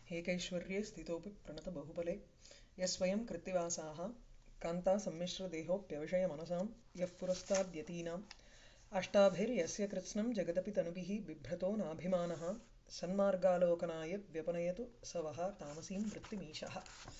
एकैश्वर्ये स्थितोऽपि प्रणतबहुबले यस्वयं कृत्तिवासाः कान्ता सम्मिश्रदेहोऽप्यविषयमनसां यः पुरस्ताद्यतीनाम् अष्टाभिर्यस्य कृत्स्नं जगदपि तनुभिः बिभ्रतो नाभिमानः सन्मार्गालोकनाय व्यपनयतु स वः तामसीं वृत्तिमीशः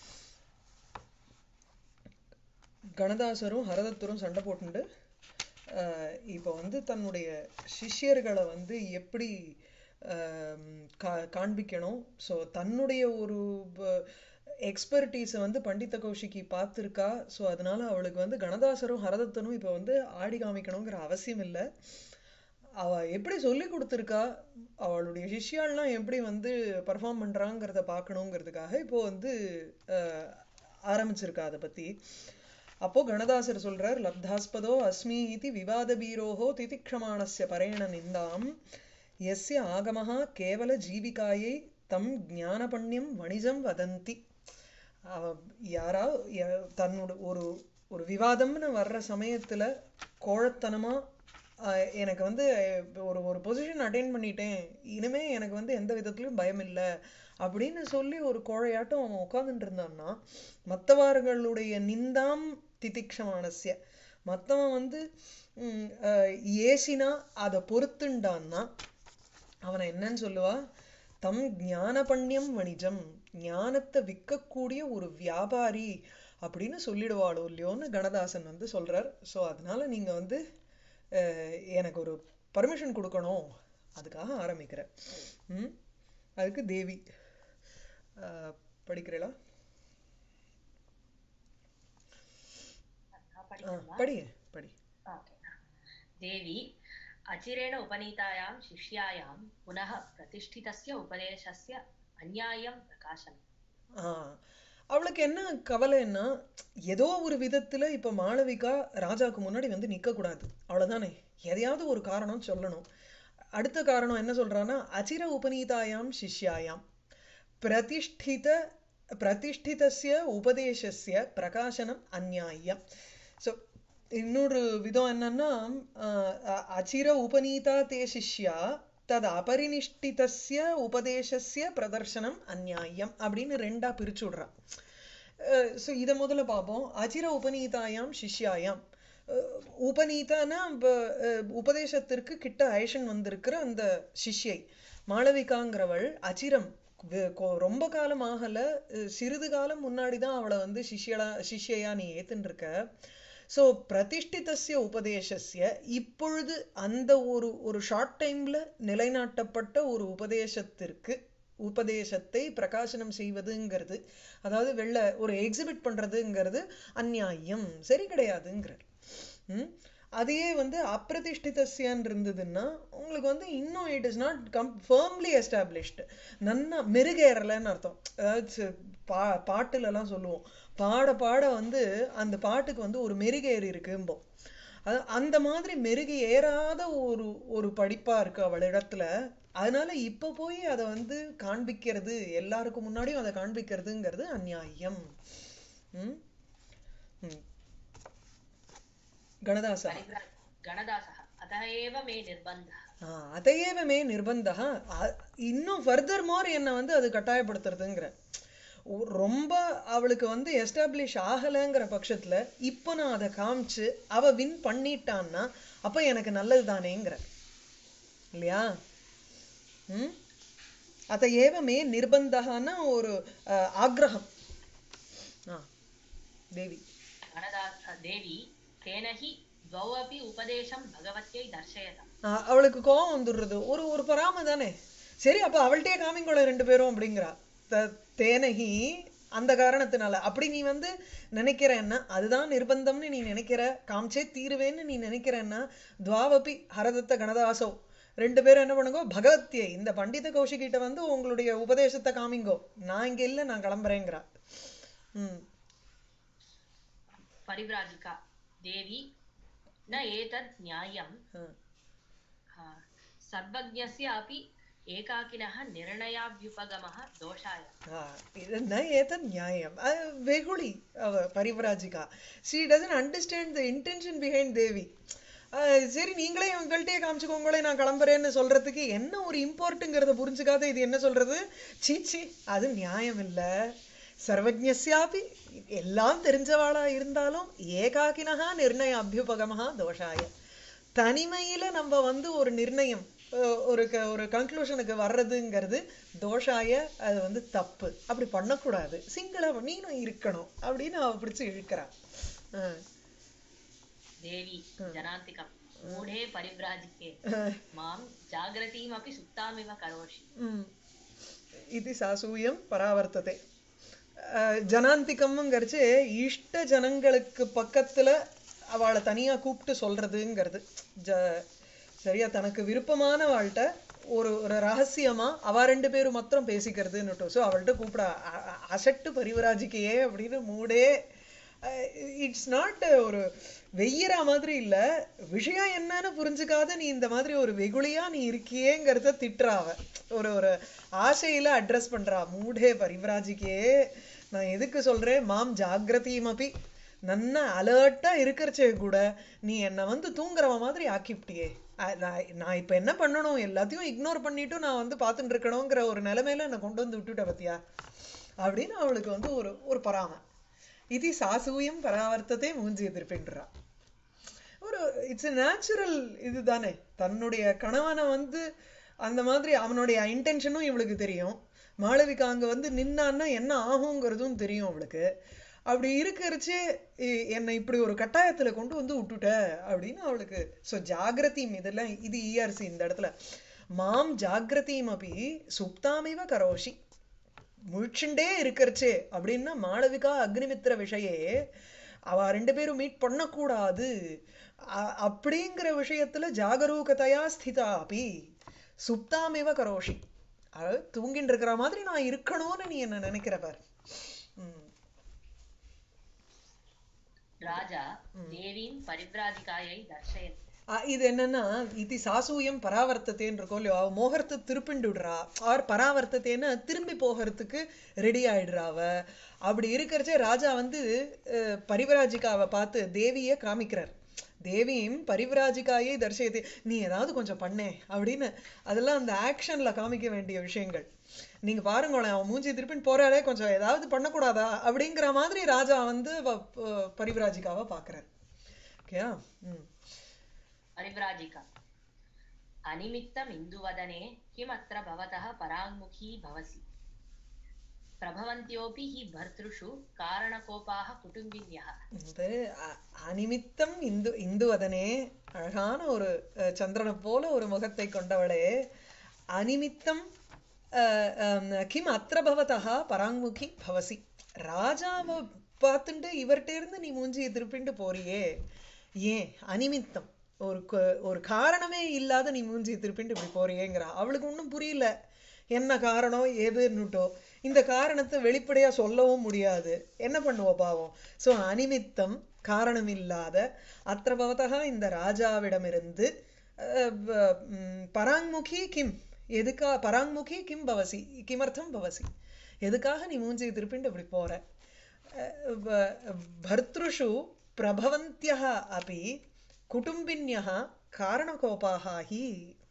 கணதாசரும் ஹரதத்தரும் சண்டை போட்டுண்டு அஹ், இப்போ வந்து தன்னுடைய சிஷ்யர்களை வந்து எப்படி ஆம், கா காண்பிக்கணும் ஸோ தன்னுடைய ஒரு எக்ஸ்பர்டீஸை வந்து பண்டித கௌஷிகி பார்த்துருக்கா ஸோ அதனால அவளுக்கு வந்து கணதாசரும் ஹரதத்தனும் இப்போ வந்து ஆடி காமிக்கணுங்கிற அவசியம் இல்லை அவ எப்படி சொல்லி கொடுத்துருக்கா அவளுடைய சிஷ்யாள்லாம் எப்படி வந்து பர்ஃபார்ம் பண்றாங்கிறத பார்க்கணுங்கிறதுக்காக இப்போ வந்து அஹ், ஆரம்பிச்சிருக்கா அதை பத்தி அப்போ கணதாசர் சொல்றார் லப்தாஸ்பதோ அஸ்மி இதி விவாத பீரோஹோ திதிக்ஷமாணஸ்ய பரேண நிந்தாம் எஸ்ய ஆகமஹ கேவல ஜீவிகாயை தம் ஞானபண்யம் வணிஜம் வதந்தி அவ யாரா ய- தன்னோட ஒரு ஒரு விவாதம்னு வர்ற சமயத்துல கோழத்தனமா அஹ், எனக்கு வந்து அஹ், ஒரு ஒரு பொசிஷன் அட்டைன் பண்ணிட்டேன் இனிமே எனக்கு வந்து எந்த விதத்துலயும் பயம் இல்லை அப்படின்னு சொல்லி ஒரு கோழையாட்டம் அவன் உட்கார்ந்துட்டு இருந்தான்னா மற்றவர்களுடைய நிந்தாம் திதிக்ஷமானஸ்ய மற்றவன் வந்து ம், அஹ், ஏசினா அதை பொறுத்துண்டான்னா அவனை என்னன்னு சொல்லுவா தம் ஞானபண்யம் வணிஜம் ஞானத்தை விற்கக்கூடிய ஒரு வியாபாரி அப்படின்னு சொல்லிடுவாளோ இல்லையோன்னு கணதாசன் வந்து சொல்றார் ஸோ அதனால நீங்க வந்து அஹ், எனக்கு ஒரு பர்மிஷன் கொடுக்கணும் அதுக்காக ஆரம்பிக்கிறேன் ம் அதுக்கு தேவி அஹ், படிக்கிறீளா ஆ, படிக்கணுமா படி படி ओके देवी अचिरेण उपनीतायां शिष्यायां पुनः प्रतिष्ठितस्य उपदेशस्य अन्यायं प्रकाशनम् ஆ அவளுக்கு என்ன கவலைன்னா ஏதோ ஒரு விதத்துல இப்ப மாளவிகா ராஜாக்கு முன்னாடி வந்து நிக்க கூடாது அவ்வளவுதானே எதையாவது ஒரு காரணம் சொல்லணும் அடுத்த காரணம் என்ன சொல்றான்னா அச்சிர உபநீதாயாம் சிஷ்யாயாம் பிரதிஷ்டித பிரதிஷ்டிதஸ்ய உபதேசஸ்ய பிரகாசனம் அந்நியாயம் ஸோ இன்னொரு விதம் என்னன்னா ஆஹ் அ- அச்சிர உபநீதா தே சிஷ்யா தது அபரினிஷ்டிதஸ்ய உபதேசஸ்ய பிரதர்சனம் அந்நியாயம் அப்படின்னு ரெண்டா பிரிச்சு விடுறா ஸோ இதை முதல்ல பார்ப்போம் அச்சிர உபநீதாயாம் சிஷ்யாயாம் அஹ் உபநீதானா இப்ப, அஹ், உபதேசத்திற்கு கிட்ட ஐஷன் வந்திருக்கிற அந்த சிஷ்யை மாளவிகாங்கிறவள் அச்சிரம் வெ- கொ- ரொம்ப காலம் ஆகல அஹ், சிறிது காலம் முன்னாடி தான் அவளை வந்து சிஷ்யலா சிஷ்யையா நீ ஏத்துன்னு இருக்க ஸோ பிரதிஷ்டிதஸ்ய உபதேசஸ்ய இப்பொழுது அந்த ஒரு ஒரு ஷார்ட் டைம்ல நிலைநாட்டப்பட்ட ஒரு உபதேசத்திற்கு உபதேசத்தை பிரகாசனம் செய்வதுங்கிறது அதாவது வெளில ஒரு எக்ஸிபிட் பண்றதுங்கிறது அந்நியாயம் சரி கிடையாதுங்கிறார் ம் அதையே வந்து அப்பிரதிஷ்டிதஸ்யான் இருந்ததுன்னா உங்களுக்கு வந்து இன்னும் it is not come firmly established நன்னா மெருகேறலைன்னு அர்த்தம் அதாவது சி- பா பாட்டுல எல்லாம் சொல்லுவோம் பாட பாட வந்து அந்த பாட்டுக்கு வந்து ஒரு மெருகேறி இருக்கும்போம் அது அந்த மாதிரி மெருகு ஏறாத ஒரு ஒரு படிப்பா இருக்கு அவளிடத்துல அதனால இப்ப போய் அதை வந்து காண்பிக்கிறது எல்லாருக்கும் முன்னாடியும் அதை காண்பிக்கிறதுங்கிறது அந்நியாயம் ம் ம். கணதாசா परिव्र गणदासः अतः एव मे निर्बन्धः ஆ, அதையேவ மே நிர்பந்தா அ- இன்னும் ஃபர்தர் மோர் என்னை வந்து அது கட்டாயப்படுத்துறதுங்கிற ஒ- ரொம்ப அவளுக்கு வந்து எஸ்டாப்ளிஷ் ஆகலைங்கிற பட்சத்துல இப்போ நான் அதை காமிச்சு அவ வின் பண்ணிட்டான்னா அப்ப எனக்கு நல்லது தானேங்கிற இல்லையா ம் அத ஏவ மே நிர்பந்தகான்னா ஒரு அஹ், ஆக்ரஹம் ஆ தேவி गणदा देवी तेन हि द्वौ अपि उपदेशं भगवत्यै दर्शयत ஆ, அவளுக்கு கோவம் வந்துடுறது ஒரு ஒரு பொறாம தானே சரி அப்ப அவள்கிட்டயே காமிங்கோள ரெண்டு பேரும் அப்படிங்கிறா த- தேனகி அந்த காரணத்தினால அப்படி நீ வந்து நினைக்கிறேன்னா அதுதான் நிர்பந்தம்னு நீ நினைக்கிற காமிச்சே தீருவேன்னு நீ நினைக்கிறேன்னா துவாவபி ஹரதத்த கணதாசோ ரெண்டு பேரும் என்ன பண்ணுங்கோ பகவத்தியை இந்த பண்டித கௌஷிகிட்ட வந்து உங்களுடைய உபதேசத்தை காமிங்கோ நான் இங்க இல்ல நான் கிளம்புறேங்கிறா ம் परिव्राजिका देवी न एतत् न्यायं ஆ. आ, सर्वज्ञस्य अपि एकाकिनः निर्णयाभ्युपगमः दोषाय ஆ, இது ந ஏதத் நியாயம் அது வெகுளி அவ பரிவராஜிகா she doesn't understand the intention behind Devi ah, சரி நீங்களே உங்கள்கிட்டயே காமிச்சுக்கோங்களே நான் கிளம்புறேன்னு சொல்றதுக்கு என்ன ஒரு இம்பார்ட்டுங்கிறத புரிஞ்சுக்காத இது என்ன சொல்றது சீச்சி அது நியாயம் இல்ல சர்வஜ்ஞஸ்யாபி எல்லாம் தெரிஞ்சவாளா இருந்தாலும் ஏகாக்கினஹா நிர்ணய அபியுபகமஹா தோஷாய தனிமையில நம்ம வந்து ஒரு நிர்ணயம் அஹ், ஒரு க- ஒரு கன்க்ளூஷனுக்கு வர்றதுங்கிறது தோஷாய அது வந்து தப்பு அப்படி பண்ணக்கூடாது சிங்கள நீனும் இருக்கணும் அப்படின்னு அவ பிடிச்சு இழுக்கிறா அஹ், देवी जनान्तिकम् मूढे परिव्राजिके அஹ், मां जाग्रतीमपि सुप्तामिव करोषि ம். இது சாசூயம் பராவர்த்தத்தை அஹ், ஜனாந்திகம்ங்கிறச்சு இஷ்ட ஜனங்களுக்கு பக்கத்துல அவளை தனியா கூப்பிட்டு சொல்றதுங்கிறது ஜ சரியா தனக்கு விருப்பமான வாழ்கிட்ட ஒரு ஒரு ரகசியமா அவ ரெண்டு பேரும் மாத்திரம் பேசிக்கிறதுன்னுட்டு ஸோ அவள்கிட்ட கூப்பிட அ- அ- அசட்டு பரிவராஜிக்கையே அப்படின்னு மூடே இட்ஸ் நாட் ஒரு வெய்யற மாதிரி இல்ல விஷயம் என்னன்னு புரிஞ்சுக்காத நீ இந்த மாதிரி ஒரு வெகுளியா நீ இருக்கியேங்கிறத திட்டுறா அவ ஒரு ஒரு ஆசையில அட்ரஸ் பண்றா மூடே பரிவராஜிக்கே நான் எதுக்கு சொல்றேன் மாம் ஜாகிரதையுமபி நன்னா அலர்ட்டா இருக்கிறச்சே கூட நீ என்னை வந்து தூங்குறவ மாதிரி ஆக்கிவிட்டியே அ- நான் நான் இப்ப என்ன பண்ணணும் எல்லாத்தையும் இக்னோர் பண்ணிட்டு நான் வந்து பார்த்துட்டு இருக்கணுங்கிற ஒரு நிலைமையில என்னை கொண்டு வந்து விட்டுட்ட பத்தியா அப்படின்னு அவளுக்கு வந்து ஒரு ஒரு பொறாமை இது சாசூயம் பராவர்த்தத்தை மூஞ்சி எதிர்ப்பின்றா ஒரு இட்ஸ் நேச்சுரல் இதுதானே தன்னுடைய கணவனை வந்து அந்த மாதிரி அவனுடைய இன்டென்ஷனும் இவளுக்கு தெரியும் மாளவிகா அங்க வந்து நின்னான்னா என்ன ஆகுங்கிறதும் தெரியும் அவளுக்கு அப்படி இருக்கிறச்சே இ- என்னை இப்படி ஒரு கட்டாயத்துல கொண்டு வந்து விட்டுட்ட அப்படின்னு அவளுக்கு ஸோ ஜாகிரதீம் இதெல்லாம் இது இஆர்சி இந்த இடத்துல மாம் ஜாகிரதீம் அப்படி சுப்தாமிவ கரோஷி முழிச்சுண்டே இருக்கிறச்சே அப்படின்னா மாளவிகா அக்னிமித்திர விஷயே அவ ரெண்டு பேரும் மீட் பண்ணக்கூடாது அ- அப்படிங்கிற விஷயத்துல ஜாகரூகதையா ஸ்திதா அப்பி சுப்தாமிவ கரோஷி அதாவது தூங்கிட்டு இருக்கிற மாதிரி நான் இருக்கணும்னு நீ என்ன நினைக்கிற பார் ம். राजा देवीं परिव्राजिकायै दर्शयन् அ, இது என்னன்னா இது சாசூயம் பராவர்த்தத்தேன்னு இருக்கோம் இல்லையோ அவ மோகத்தை திருப்பிண்டு விடுறா ஆர் பராவர்த்தத்தேன்னு திரும்பி போகிறதுக்கு ரெடி ஆயிடுறா அவ அப்படி இருக்கிறச்சே ராஜா வந்து அஹ், பரிவராஜிகாவை பார்த்து தேவியை காமிக்கிறார் தேவியும் பரிவராஜிகாயை தரிசயத்தை நீ ஏதாவது கொஞ்சம் பண்ணே அப்படின்னு அதெல்லாம் அந்த ஆக்ஷன்ல காமிக்க வேண்டிய விஷயங்கள் நீங்க பாருங்களேன் அவன் மூஞ்சி திருப்பின்னு போறாளே கொஞ்சம் ஏதாவது பண்ணக்கூடாதா அப்படிங்கிற மாதிரி ராஜா வந்து வ- ப- பரிவராஜிகாவை பார்க்கறார் ஓகேயா ம் परिव्राजिका अनिमित्तम् इन्दुवदने किमत्र भवतः पराङ्मुखी भवसि प्रभवन्त्योऽपि हि भर्तृषु कारणकोपाः कुटुम्बिन्यः இது அ- அநிமித்தம் இந்து இந்துவதனே அழகான ஒரு அஹ், சந்திரனை போல ஒரு முகத்தை கொண்டவளே அநிமித்தம் அஹ், அம், கிம் அத்திர பவதா பராங்முகி பவசி ராஜாவை பார்த்துட்டு இவர்கிட்ட இருந்து நீ மூஞ்சியை திருப்பிண்டு போறியே ஏன் அநிமித்தம் ஒரு க- ஒரு காரணமே இல்லாத நீ மூஞ்சியை திருப்பிண்டு இப்படி போறியேங்கிறா அவளுக்கு ஒண்ணும் புரியல என்ன காரணம் ஏதுன்னுட்டோ இந்த காரணத்தை வெளிப்படையா சொல்லவும் முடியாது என்ன பண்ணுவ பாவம் சோ அனிமித்தம் காரணம் இல்லாத அத்திர பவதா இந்த ராஜாவிடமிருந்து அஹ், வ- ம், பராங்முகி கிம் எதுக்கா பராங்முகி கிம் பவசி கிமர்த்தம் பவசி எதுக்காக நீ மூஞ்சியை திருப்பிண்டு இப்படி போற அஹ், வ- பர்த்ருஷு பிரபவந்தியः अपि குடும்பின்யः காரணகோபாக ஹி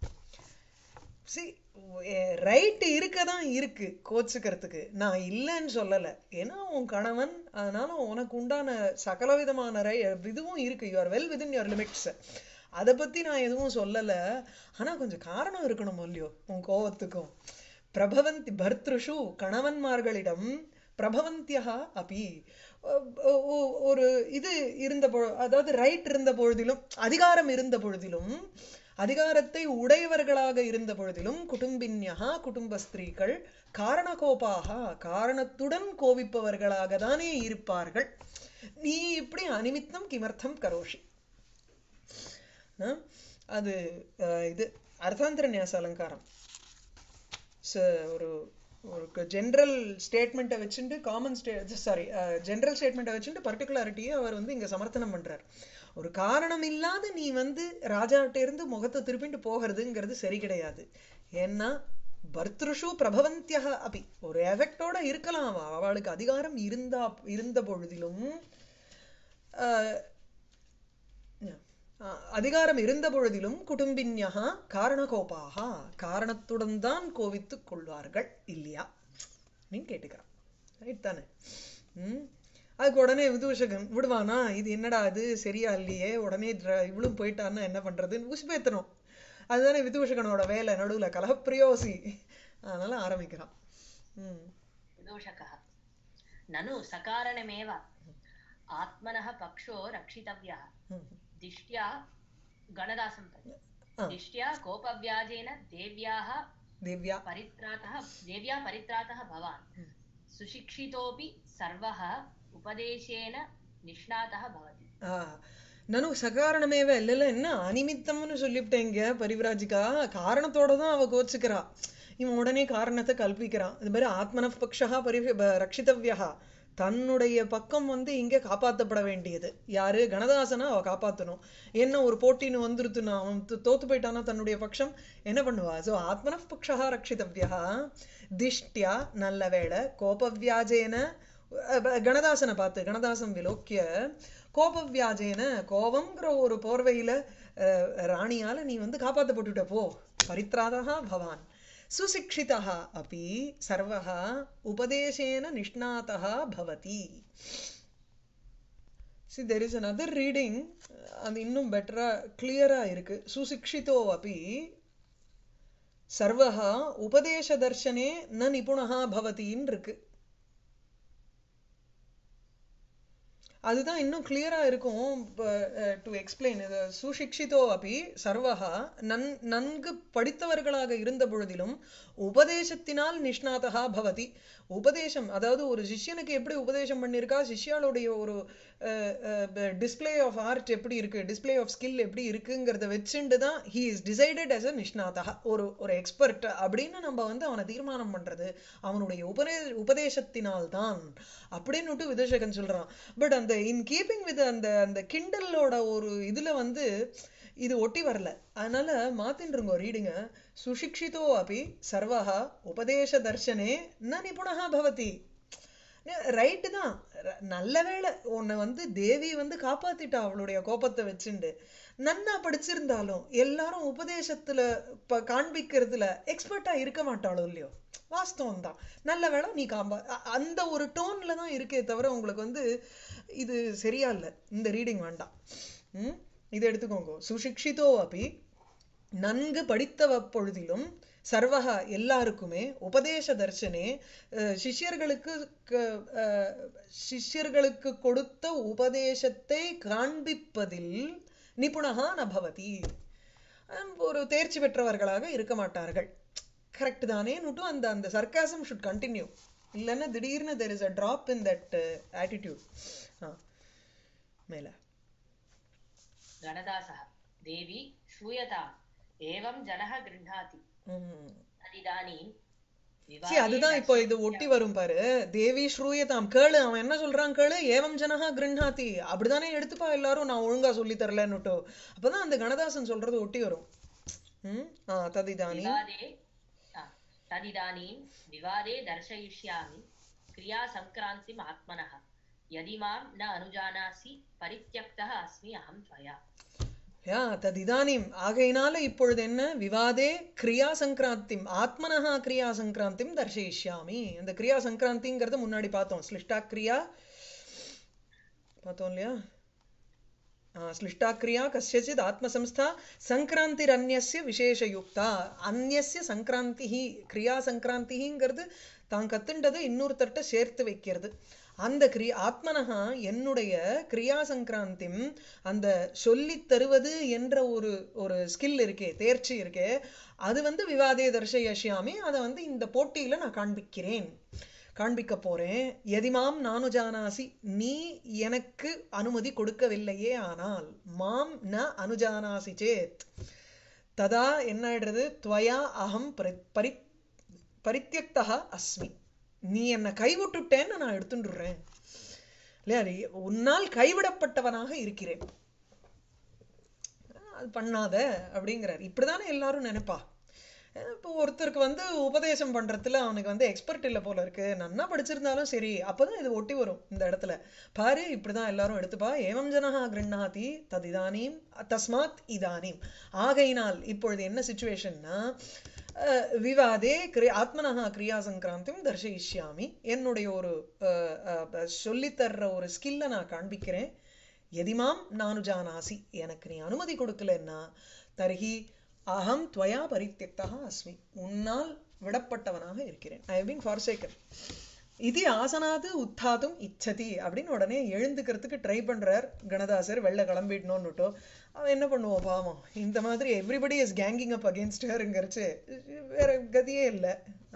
சி ரைட் இருக்க தான் இருக்கு கோச்சுக்கிறதுக்கு நான் இல்லைன்னு சொல்லலை ஏன்னா உன் கணவன் அதனால உனக்கு உண்டான சகல விதமான ரை இதுவும் இருக்கு you are well within your limits அதை பத்தி நான் எதுவும் சொல்லலை ஆனா கொஞ்சம் காரணம் இருக்கணும் இல்லையோ உன் கோவத்துக்கும் பிரபவந்தி பர்த்ருஷு கணவன்மார்களிடம் பிரபவந்தியா அபி ஒ- ஒ- ஒரு இது இருந்த பொ- அதாவது ரைட் இருந்த பொழுதிலும் அதிகாரம் இருந்த பொழுதிலும் அதிகாரத்தை உடையவர்களாக இருந்த பொழுதிலும் குடும்பின்யா குடும்ப ஸ்திரீகள் காரணகோபாக காரணத்துடன் கோபிப்பவர்களாக தானே இருப்பார்கள் நீ இப்படி அனிமித்தம் கிமர்த்தம் கரோஷி அஹ் அது அஹ், இது அர்த்தாந்தர நியாச அலங்காரம் ச- ஒரு ஒரு ஜென்ரல் ஸ்டேட்மெண்ட்டை வச்சுட்டு காமன் ஸ்டே சாரி ஜென்ரல் ஸ்டேட்மெண்ட்டை வச்சுட்டு பர்டிகுலாரிட்டியை அவர் வந்து இங்க சமர்த்தனம் பண்றார் ஒரு காரணம் இல்லாத நீ வந்து ராஜாட்ட இருந்து முகத்தை திருப்பிட்டு போகிறதுங்கிறது சரி கிடையாது ஏன்னா பர்த்ருஷு பிரபவந்தியா அபி ஒரு எஃபெக்டோட இருக்கலாம் அவ. அவளுக்கு அதிகாரம் இருந்தா இருந்த பொழுதிலும் ஆஹ் அஹ், அதிகாரம் இருந்த பொழுதிலும் குடும்பின்யா காரணகோபாக காரணத்துடன் தான் கோவித்துக் கொள்வார்கள் இல்லையா நீ கேட்டுக்கிறான் ரைட் தானே ம் அதுக்கு உடனே விதூஷகன் விடுவானா இது என்னடா இது சரியா இல்லையே உடனே dra- இவளும் போயிட்டான்னா என்ன பண்றதுன்னு உசுப்பேத்தணும் அதுதானே விதூஷகனோட வேலை நடுவுல கலப்பிரியோசி அதனால ஆரம்பிக்கிறான் ம் विदूषकः ननु सकारणमेव आत्मनः पक्षो रक्षितव्यः ம் दिष्ट्या गणदासं प्रति ஆ दिष्ट्या कोपव्याजेन देव्याः திவ்யா परित्रातः देव्या परित्रातः भवान् ம். सुशिक्षितोऽपि सर्वः उपदेशेन निष्णातः भवति ஆ நனு சகாரணமேவ இல்ல இல்ல என்ன அனிமித்தம்னு சொல்லிவிட்டேங்க பரிவிராஜிகா காரணத்தோட தான் அவ கோச்சுக்கிறா இவன் உடனே காரணத்தை கல்பிக்கிறான் இது மாதிரி ஆத்மன பக்ஷா பரி ப- ரக்ஷிதவ்யா தன்னுடைய பக்கம் வந்து இங்க காப்பாத்தப்பட வேண்டியது யாரு கணதாசனா அவ காப்பாத்தணும் என்ன ஒரு போட்டின்னு வந்துருத்துனா அவன் தோ- தோத்து போயிட்டானா தன்னுடைய பட்சம் என்ன பண்ணுவா சோ ஆத்மன பக்ஷா ரக்ஷிதவ்யா திஷ்டியா நல்ல வேளை கோபவியாஜேன அஹ் ப- கணதாசனை பார்த்து கணதாசன் விலோக்கிய கோபவியாஜேன கோபம்ங்கிற ஒரு போர்வையில அஹ், ராணியால நீ வந்து காப்பாத்தப்பட்டுட்ட போ பரித்ராதா பவான் சுசிக்ஷிதः अपि सर्वः उपदेशेन निष्णातः भवति see there is another reading அது இன்னும் பெட்டரா கிளியரா இருக்கு சுசிக்ஷிதோ அப்பி சர்வஹ உபதேச தர்ஷனே ந நிபுணஹா பவதின்னு இருக்கு அதுதான் இன்னும் கிளியரா இருக்கும் டு எக்ஸ்பிளைன் இது சுசிக்ஷிதோ அப்படி சர்வஹா நன் நன்கு படித்தவர்களாக இருந்த பொழுதிலும் உபதேசத்தினால் நிஷ்ணாதா பவதி உபதேசம் அதாவது ஒரு சிஷ்யனுக்கு எப்படி உபதேசம் பண்ணியிருக்கா சிஷ்யாளுடைய ஒரு டிஸ்ப்ளே ஆஃப் ஆர்ட் எப்படி இருக்கு டிஸ்ப்ளே ஆஃப் ஸ்கில் எப்படி இருக்குங்கிறத வச்சுட்டு தான் he is decided as a நிஷ்ணாதா ஒரு ஒரு எக்ஸ்பர்ட் அப்படின்னு நம்ம வந்து அவனை தீர்மானம் பண்றது அவனுடைய உபதே உபதேசத்தினால் தான் அப்படின்னுட்டு விதேசகன் சொல்றான் பட் அந்த இன் கீப்பிங் வித் அந்த அந்த கிண்டலோட ஒரு இதுல வந்து இது ஒட்டி வரல அதனால மாத்தின்றுங்க ரீடிங்க சுஷிக்ஷிதோ அப்படி சர்வஹா உபதேச தர்ஷனே ந நிபுணா பவதி ரைட்டு தான் ர- நல்ல வேளை உன்னை வந்து தேவி வந்து காப்பாத்திட்டா அவளுடைய கோபத்தை வச்சுண்டு நன்னா படிச்சிருந்தாலும் எல்லாரும் உபதேசத்துல ப காண்பிக்கிறதுல எக்ஸ்பர்ட்டா இருக்க மாட்டாளோ இல்லையோ வாஸ்தவம் தான் நல்ல வேளை நீ காம்பா அ- அந்த ஒரு டோன்ல தான் இருக்கே தவிர உங்களுக்கு வந்து இது சரியா இல்ல இந்த ரீடிங் வேண்டாம் ம் இதை எடுத்துக்கோங்க சுஷிக்ஷிதோ அப்படி நன்கு படித்தவ பொழுதிலும் சர்வகா எல்லாருக்குமே உபதேச தர்ஷனே அஹ், சிஷ்யர்களுக்கு க- அஹ், சிஷ்யர்களுக்கு கொடுத்த உபதேசத்தை காண்பிப்பதில் நிபுணகா ந பவதி அஹ், ஒரு தேர்ச்சி பெற்றவர்களாக இருக்க மாட்டார்கள் கரெக்ட் தானேன்னுட்டும் அந்த அந்த சர்க்காசம் ஷுட் கண்டினியூ இல்லைன்னா திடீர்னு there is a drop in that attitude ஆ மேல गणदासः देवी श्रूयताम् एवं जनः गृह्णाति ம் तदिदानीं See, विवाहे அதுதான் இப்போ இது ஒட்டி வரும் பாரு தேவி ஸ்ரூயதாம் கேளு அவன் என்ன சொல்றான் கேளு ஏவம் ஜனஹா கிருண்ணாதி அப்படிதானே எடுத்துப்பா எல்லாரும் நான் ஒழுங்கா சொல்லி தரலன்னுட்டோ அப்பதான் அந்த கணதாசன் சொல்றது ஒட்டி வரும் ம் ஆ ததிதானி विवादे आ, तदिदानीं विवादे दर्शयिष्यामि क्रियासङ्क्रान्तिम् आत्मनः यदि मां न अनुजानासि परित्यक्तः अस्मि अहं त्वया யா ததிதானிம் ஆகையினால இப்பொழுது என்ன விவாதே கிரியா சங்கராந்திம் ஆத்மனஹா கிரியா சங்கராந்திம் தர்ஷயிஷ்யாமி அந்த கிரியா சங்கராந்திங்கிறத முன்னாடி பார்த்தோம் ஸ்லிஷ்டா கிரியா பார்த்தோம் இல்லையா ஸ்லிஷ்டா கிரியா கஸ்யச்சித் ஆத்மசம்ஸ்தா சங்கராந்திரன்யஸ்ய விசேஷயுக்தா அந்நியஸ்ய சங்கராந்தி கிரியா சங்கராந்திங்கிறது தான் கத்துண்டதை இன்னொருத்தர்ட்ட சேர்த்து வைக்கிறது அந்த கிரியா ஆத்மனஹா என்னுடைய கிரியா சங்கராந்திம் அந்த சொல்லித் தருவது என்ற ஒரு ஒரு ஸ்கில் இருக்கே தேர்ச்சி இருக்கே அது வந்து விவாதே தர்ஷயஷ்யாமி அதை வந்து இந்த போட்டியில நான் காண்பிக்கிறேன் காண்பிக்க போறேன் எதிமாம் நானு ஜானாசி நீ எனக்கு அனுமதி கொடுக்கவில்லையே ஆனால் மாம் ந அனுஜானாசி சேத் ததா என்ன ஆயிடுறது துவயா அகம் பரி பரி பரித்தியக்தா அஸ்மி நீ என்னை கைவிட்டுட்டேன்னு நான் எடுத்துட்டுறேன் இல்லையா நீ உன்னால் கைவிடப்பட்டவனாக இருக்கிறேன் அது பண்ணாத அப்படிங்கிறார் இப்படிதானே எல்லாரும் நினைப்பா இப்போ ஒருத்தருக்கு வந்து உபதேசம் பண்றதுல அவனுக்கு வந்து எக்ஸ்பர்ட் இல்ல போல இருக்கு நன்னா படிச்சிருந்தாலும் சரி அப்பதான் இது ஒட்டி வரும் இந்த இடத்துல பாரு இப்படிதான் எல்லாரும் எடுத்துப்பா ஏவம் ஜனஹா கிருண்ணாதி ததிதானீம் தஸ்மாத் இதானீம் ஆகையினால் இப்பொழுது என்ன சுச்சுவேஷன்னா விவாதே கிரி ஆத்மனஹா கிரியா சங்கிராந்திம் தர்ஷயிஷ்யாமி என்னுடைய ஒரு அஹ், அஹ், சொல்லித்தர்ற ஒரு ஸ்கில்லை நான் காண்பிக்கிறேன் எதிமாம் நானு ஜானாசி எனக்கு நீ அனுமதி கொடுக்கலன்னா தர்ஹி அகம் துவயா பரித்தியக்தா அஸ்மி உன்னால் விடப்பட்டவனாக இருக்கிறேன் ஐ ஹவ் பீன் ஃபார்சேக்கன் இது ஆசனாது உத்தாதும் இச்சதி அப்படின்னு உடனே எழுந்துக்கிறதுக்கு ட்ரை பண்றார் கணதாசர் வெளில கிளம்பிடணும்னுட்டோ அவன் என்ன பண்ணுவான் பாவம் இந்த மாதிரி everybody is ganging up against ஹருங்கிறச்சு வேற கதியே இல்லை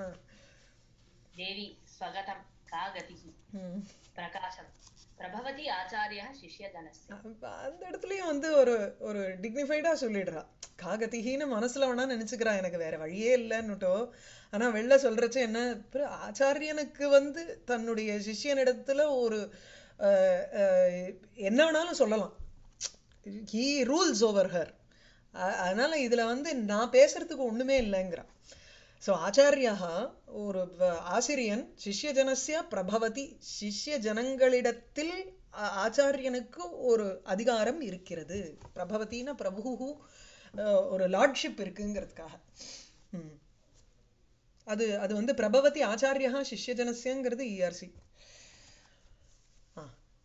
देवी स्वगतं का गतिः प्रकाशं प्रभवति आचार्यः शिष्यजनस्य அந்த இடத்துலயும் வந்து ஒரு ஒரு டிக்னிஃபைடா சொல்லிடுறா காகத்திகின்னு மனசுல வேணா நினைச்சுக்கிறா எனக்கு வேற வழியே இல்லைன்னுட்டோ ஆனா வெளில சொல்றச்சு என்ன அப்புறம் ஆச்சாரியனுக்கு வந்து தன்னுடைய சிஷ்யனிடத்துல ஒரு அஹ், அஹ், என்ன வேணாலும் சொல்லலாம் ஹீ ரூல்ஸ் ஓவர் ஹர் அதனால இதுல வந்து நான் பேசுறதுக்கு ஒண்ணுமே இல்லைங்கிறா ஸோ ஆச்சாரியா ஒரு வ- ஆசிரியன் சிஷ்யஜனஸ்ய பிரபவதி சிஷ்ய ஜனங்களிடத்தில் ஆ- ஆச்சாரியனுக்கு ஒரு அதிகாரம் இருக்கிறது பிரபவத்தின்னா பிரபு ஒரு லார்ட்ஷிப் இருக்குங்கிறதுக்காக ம். அது அது வந்து பிரபவதி ஆச்சாரியா சிஷ்யஜனஸ்யங்கிறது இஆர்சி ஆ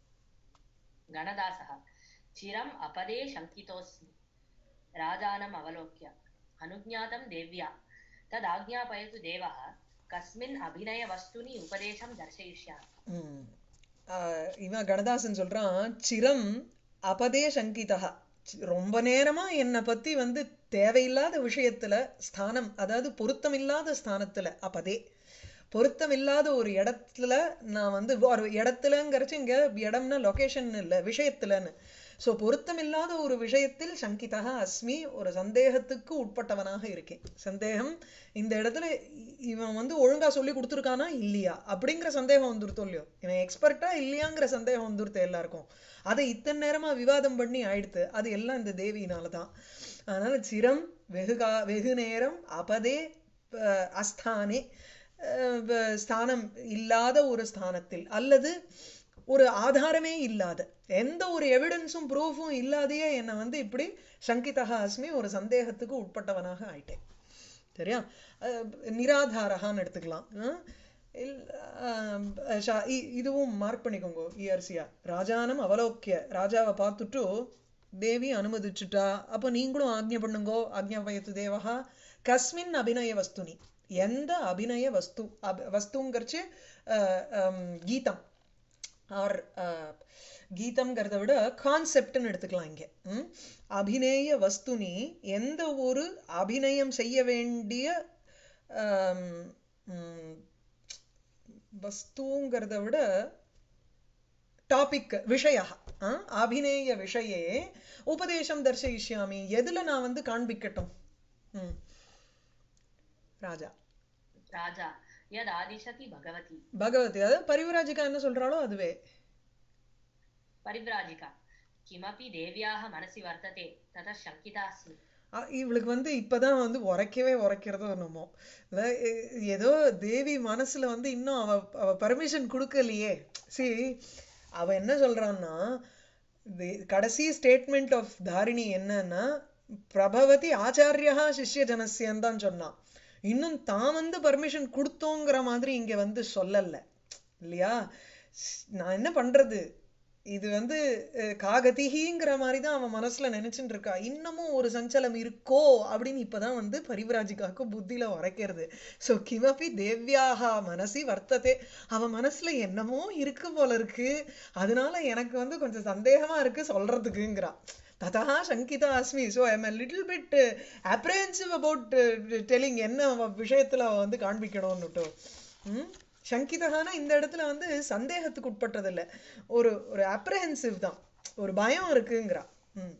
गणदासः चिरम् अपदे शङ्कितोऽस्मि राजानम् अवलोक्य अनुज्ञातं देव्या तदाज्ञापयतु देवः कस्मिन् अभिनयवस्तुनि उपदेशं दर्शयिष्यामि ம். ஆஹ் இவன் கணதாசன் சொல்றான் சிரம் அபதே சங்கிதா சி- ரொம்ப நேரமா என்னை பத்தி வந்து தேவையில்லாத விஷயத்துல ஸ்தானம் அதாவது பொருத்தமில்லாத ஸ்தானத்துல அப்பதே பொருத்தமில்லாத ஒரு இடத்துல நான் வந்து ஒரு இடத்துலங்கிறச்சு இங்க இடம்னா லொகேஷன் இல்ல விஷயத்துலன்னு சோ பொருத்தமில்லாத ஒரு விஷயத்தில் சங்கிதா அஸ்மி ஒரு சந்தேகத்துக்கு உட்பட்டவனாக இருக்கேன் சந்தேகம் இந்த இடத்துல இ- இவன் வந்து ஒழுங்கா சொல்லி கொடுத்துருக்கானா இல்லையா அப்படிங்கிற சந்தேகம் வந்துருத்தோ இல்லையோ இவன் எக்ஸ்பர்ட்டா இல்லையாங்கிற சந்தேகம் வந்துருத்து எல்லாருக்கும் அதை இத்தனை நேரமா விவாதம் பண்ணி ஆயிடுத்து அது எல்லாம் இந்த தேவியினால தான் அதனால சிரம் வெகுகா வெகு நேரம் அபதே அஹ், அஸ்தானே அஹ், வ- ஸ்தானம் இல்லாத ஒரு ஸ்தானத்தில் அல்லது ஒரு ஆதாரமே இல்லாத எந்த ஒரு எவிடன்ஸும் ப்ரூஃபும் இல்லாதையே என்னை வந்து இப்படி சங்கிதா அஸ்மி ஒரு சந்தேகத்துக்கு உட்பட்டவனாக ஆயிட்டேன் சரியா அஹ் நிராதாரகான்னு எடுத்துக்கலாம் அஹ் இல்- ஆம், ஷா- இ- இதுவும் மார்க் பண்ணிக்கோங்க இஆர்சியா ராஜானம் அவலோக்கிய ராஜாவை பார்த்துட்டு தேவி அனுமதிச்சுட்டா அப்போ நீங்களும் ஆக்ஞை பண்ணுங்கோ ஆக்ஞாபயத்து தேவஹா கஸ்மின் அபிநய வஸ்துனி எந்த அபிநய வஸ்து அப- வஸ்துங்கிறச்சு அஹ், ஹம், கீதம் ஆர் கீதம்ங்கிறத விட கான்செப்ட்னு எடுத்துக்கலாம் இங்க ம்? அபிநேய வஸ்துனி எந்த ஒரு அபிநயம் செய்ய வேண்டிய ஆம், ம், வஸ்துங்கிறத விட டாபிக் விஷய அபிநேய விஷயே உபதேசம் தர்சயிஷ்யாமி எதுல நான் வந்து காண்பிக்கட்டும் ம். ராஜா राजा यदादिशति भगवती பகவதி அதாவது பரிவராஜிகா என்ன சொல்றாளோ அதுவே परिव्राजिका किमपि देव्याः मनसि वर्तते ततः शङ्किता अस्मि அ- இவளுக்கு வந்து இப்பதான் வந்து உரைக்கவே உரைக்கிறதோ என்னமோ இல்ல, எ- ஏதோ தேவி மனசுல வந்து இன்னும் அவ அவ பர்மிஷன் கொடுக்கலையே சி அவ என்ன சொல்றான்னா தி- கடைசி ஸ்டேட்மெண்ட் ஆஃப் தாரிணி என்னன்னா பிரபவதி ஆச்சாரியா சிஷ்ய ஜனசியன் தான் சொன்னான் இன்னும் தான் வந்து பர்மிஷன் கொடுத்தோங்கிற மாதிரி இங்க வந்து சொல்லல இல்லையா ஸ்- நான் என்ன பண்றது இது வந்து அஹ், காகதிகிங்கிற மாதிரி தான் அவன் மனசுல நினைச்சுட்டு இருக்கா இன்னமும் ஒரு சஞ்சலம் இருக்கோ அப்படின்னு இப்பதான் வந்து பரிவிராஜிகாவுக்கு புத்தியில உரைக்கிறது சோ கிமபி தேவ்யாகா மனசி வர்த்ததே அவன் மனசுல என்னமோ இருக்கு போல இருக்கு அதனால எனக்கு வந்து கொஞ்சம் சந்தேகமா இருக்கு சொல்றதுக்குங்கிறா ததா சங்கிதா அஸ்மி so I'm little bit apprehensive about telling என்ன அவ விஷயத்துல அவ வந்து காண்பிக்கணும்னுட்டு ம் சங்கிதகானா இந்த இடத்துல வந்து சந்தேகத்துக்கு உட்பட்டது இல்ல ஒரு ஒரு அப்ரஹென்சிவ் தான் ஒரு பயம் இருக்குங்கிறா ம்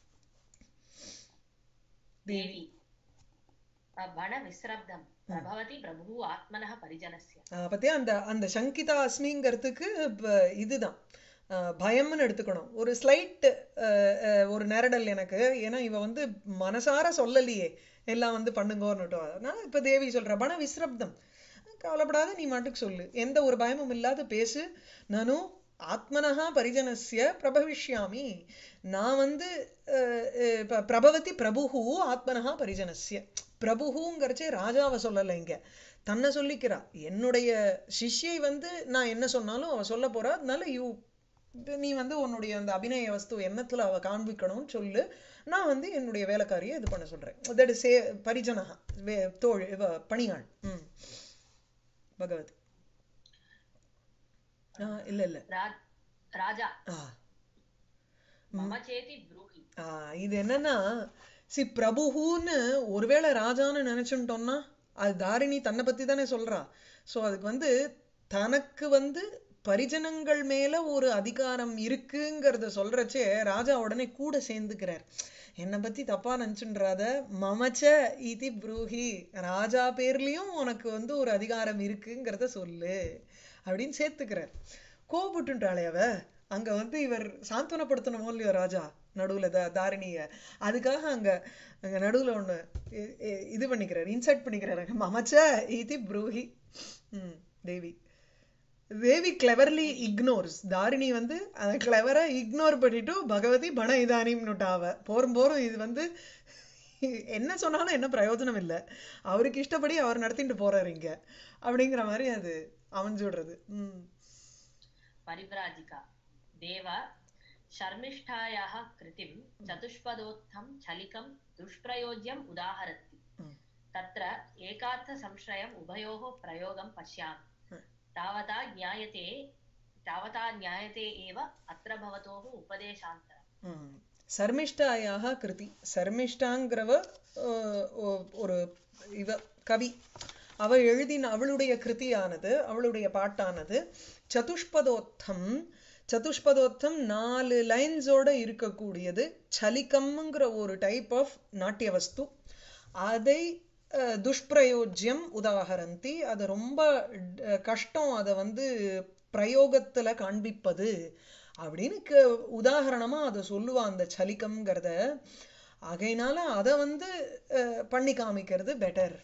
देवी भणविस्रब्धं प्रभवति प्रभुः आत्मनः परिजनस्य ஆஹ் பத்தியா அந்த அந்த சங்கிதா அஸ்மிங்கிறதுக்கு ப- இதுதான் ஆஹ் பயம்னு எடுத்துக்கணும் ஒரு ஸ்லைட் ஒரு நேரடல் எனக்கு ஏன்னா இவ வந்து மனசார சொல்லலையே எல்லாம் வந்து பண்ணுங்கோன்னுட்டோ அதனால இப்ப தேவி சொல்ற பண விஸ்ரப்தம் கவலைப்படாத நீ மாட்டுக்கு சொல்லு எந்த ஒரு பயமும் இல்லாத பேசு நானும் ஆத்மனஹா பரிஜனஸ்ய பிரபவிஷ்யாமி நான் வந்து அஹ், அஹ், ப- பிரபவதி பிரபுஹு ஆத்மனஹா பரிஜனஸ்ய பிரபுஹுங்கிறச்சே ராஜாவை சொல்லலை இங்க தன்னை சொல்லிக்கிறா என்னுடைய சிஷ்யை வந்து நான் என்ன சொன்னாலும் அவ சொல்ல போறா அதனால யூ நீ வந்து உன்னுடைய அந்த அபிநய வஸ்து எண்ணத்துல அவ காண்பிக்கணும்னு சொல்லு நான் வந்து என்னுடைய வேலைக்காரியை இது பண்ண சொல்றேன் தட் இஸ் பரிஜனஹா வே தோழ் இவ பணியாள் ம் பகவதி ஆ இல்ல இல்ல रा- राजा ஆ मम चेति ब्रूहि ஆ, இது என்னன்னா சி பிரபுன்னு ஒருவேளை ராஜான்னு நினைச்சுட்டோம்னா அது தாரிணி தன்னை பத்தி தானே சொல்றா சோ அதுக்கு வந்து தனக்கு வந்து பரிஜனங்கள் மேல ஒரு அதிகாரம் இருக்குங்கிறத சொல்றச்சே ராஜா உடனே கூட சேர்ந்துக்கிறார் என்னை பத்தி தப்பா நினைச்சுன்றாத மமச்ச இதி ப்ரூஹி ராஜா பேர்லயும் உனக்கு வந்து ஒரு அதிகாரம் இருக்குங்கிறத சொல்லு அப்படின்னு சேர்த்துக்கிறார் கோபப்பட்டுன்றாளே அவ அங்க வந்து இவர் சாந்தனப்படுத்தணுமோ இல்லையோ ராஜா நடுவுல த தாரிணிய அதுக்காக அங்க அங்க நடுவுல ஒண்ணு இ- இ- இது பண்ணிக்கிறார் இன்சர்ட் பண்ணிக்கிறாரு மமச்ச இதி ப்ரூஹி ம் தேவி தேவி கிளவர்லி இக்னோர்ஸ் தாரிணி வந்து அதை கிளவரா இக்னோர் பண்ணிட்டு பகவதி பண இதானிம்னுட்டாவ போரும் போரும் இது வந்து என்ன சொன்னாலும் என்ன பிரயோஜனம் இல்லை அவருக்கு இஷ்டப்படி அவர் நடத்திட்டு போறாரு இங்க அப்படிங்கிற மாதிரி அது அமைஞ்சு விடுறது ம் परिव्राजिका देव शर्मिष्ठायाः कृतिं चतुष्पदोत्थं छलिकं दुष्प्रयोज्यम् उदाहरति ம். तत्र एकार्थसंश्रयम् उभयोः प्रयोगं पश्यामि ம். तावता ज्ञायते तावता ज्ञायते एव अत्र भवतोः उपदेशान्तरम् ம். சர்மிஷ்டாயாக கிருதி சர்மிஷ்டாங்கிறவ அஹ், ஒ- ஒரு இவ கவி அவ எழுதின அவளுடைய கிருதியானது அவளுடைய பாட்டானது சதுஷ்பதோத்தம் சதுஷ்பதோத்தம் நாலு லைன்ஸோட இருக்கக்கூடியது சலிகம்ங்கிற ஒரு டைப் ஆஃப் நாட்டிய வஸ்து அதை அஹ், துஷ்பிரயோஜ்யம் உதாகரந்தி அது ரொம்ப அஹ், கஷ்டம் அதை வந்து பிரயோகத்துல காண்பிப்பது அப்படின்னு க- உதாகரணமா அதை சொல்லுவா அந்த சலிகம்ங்கிறத ஆகையினால அதை வந்து அஹ், பண்ணி காமிக்கிறது பெட்டர்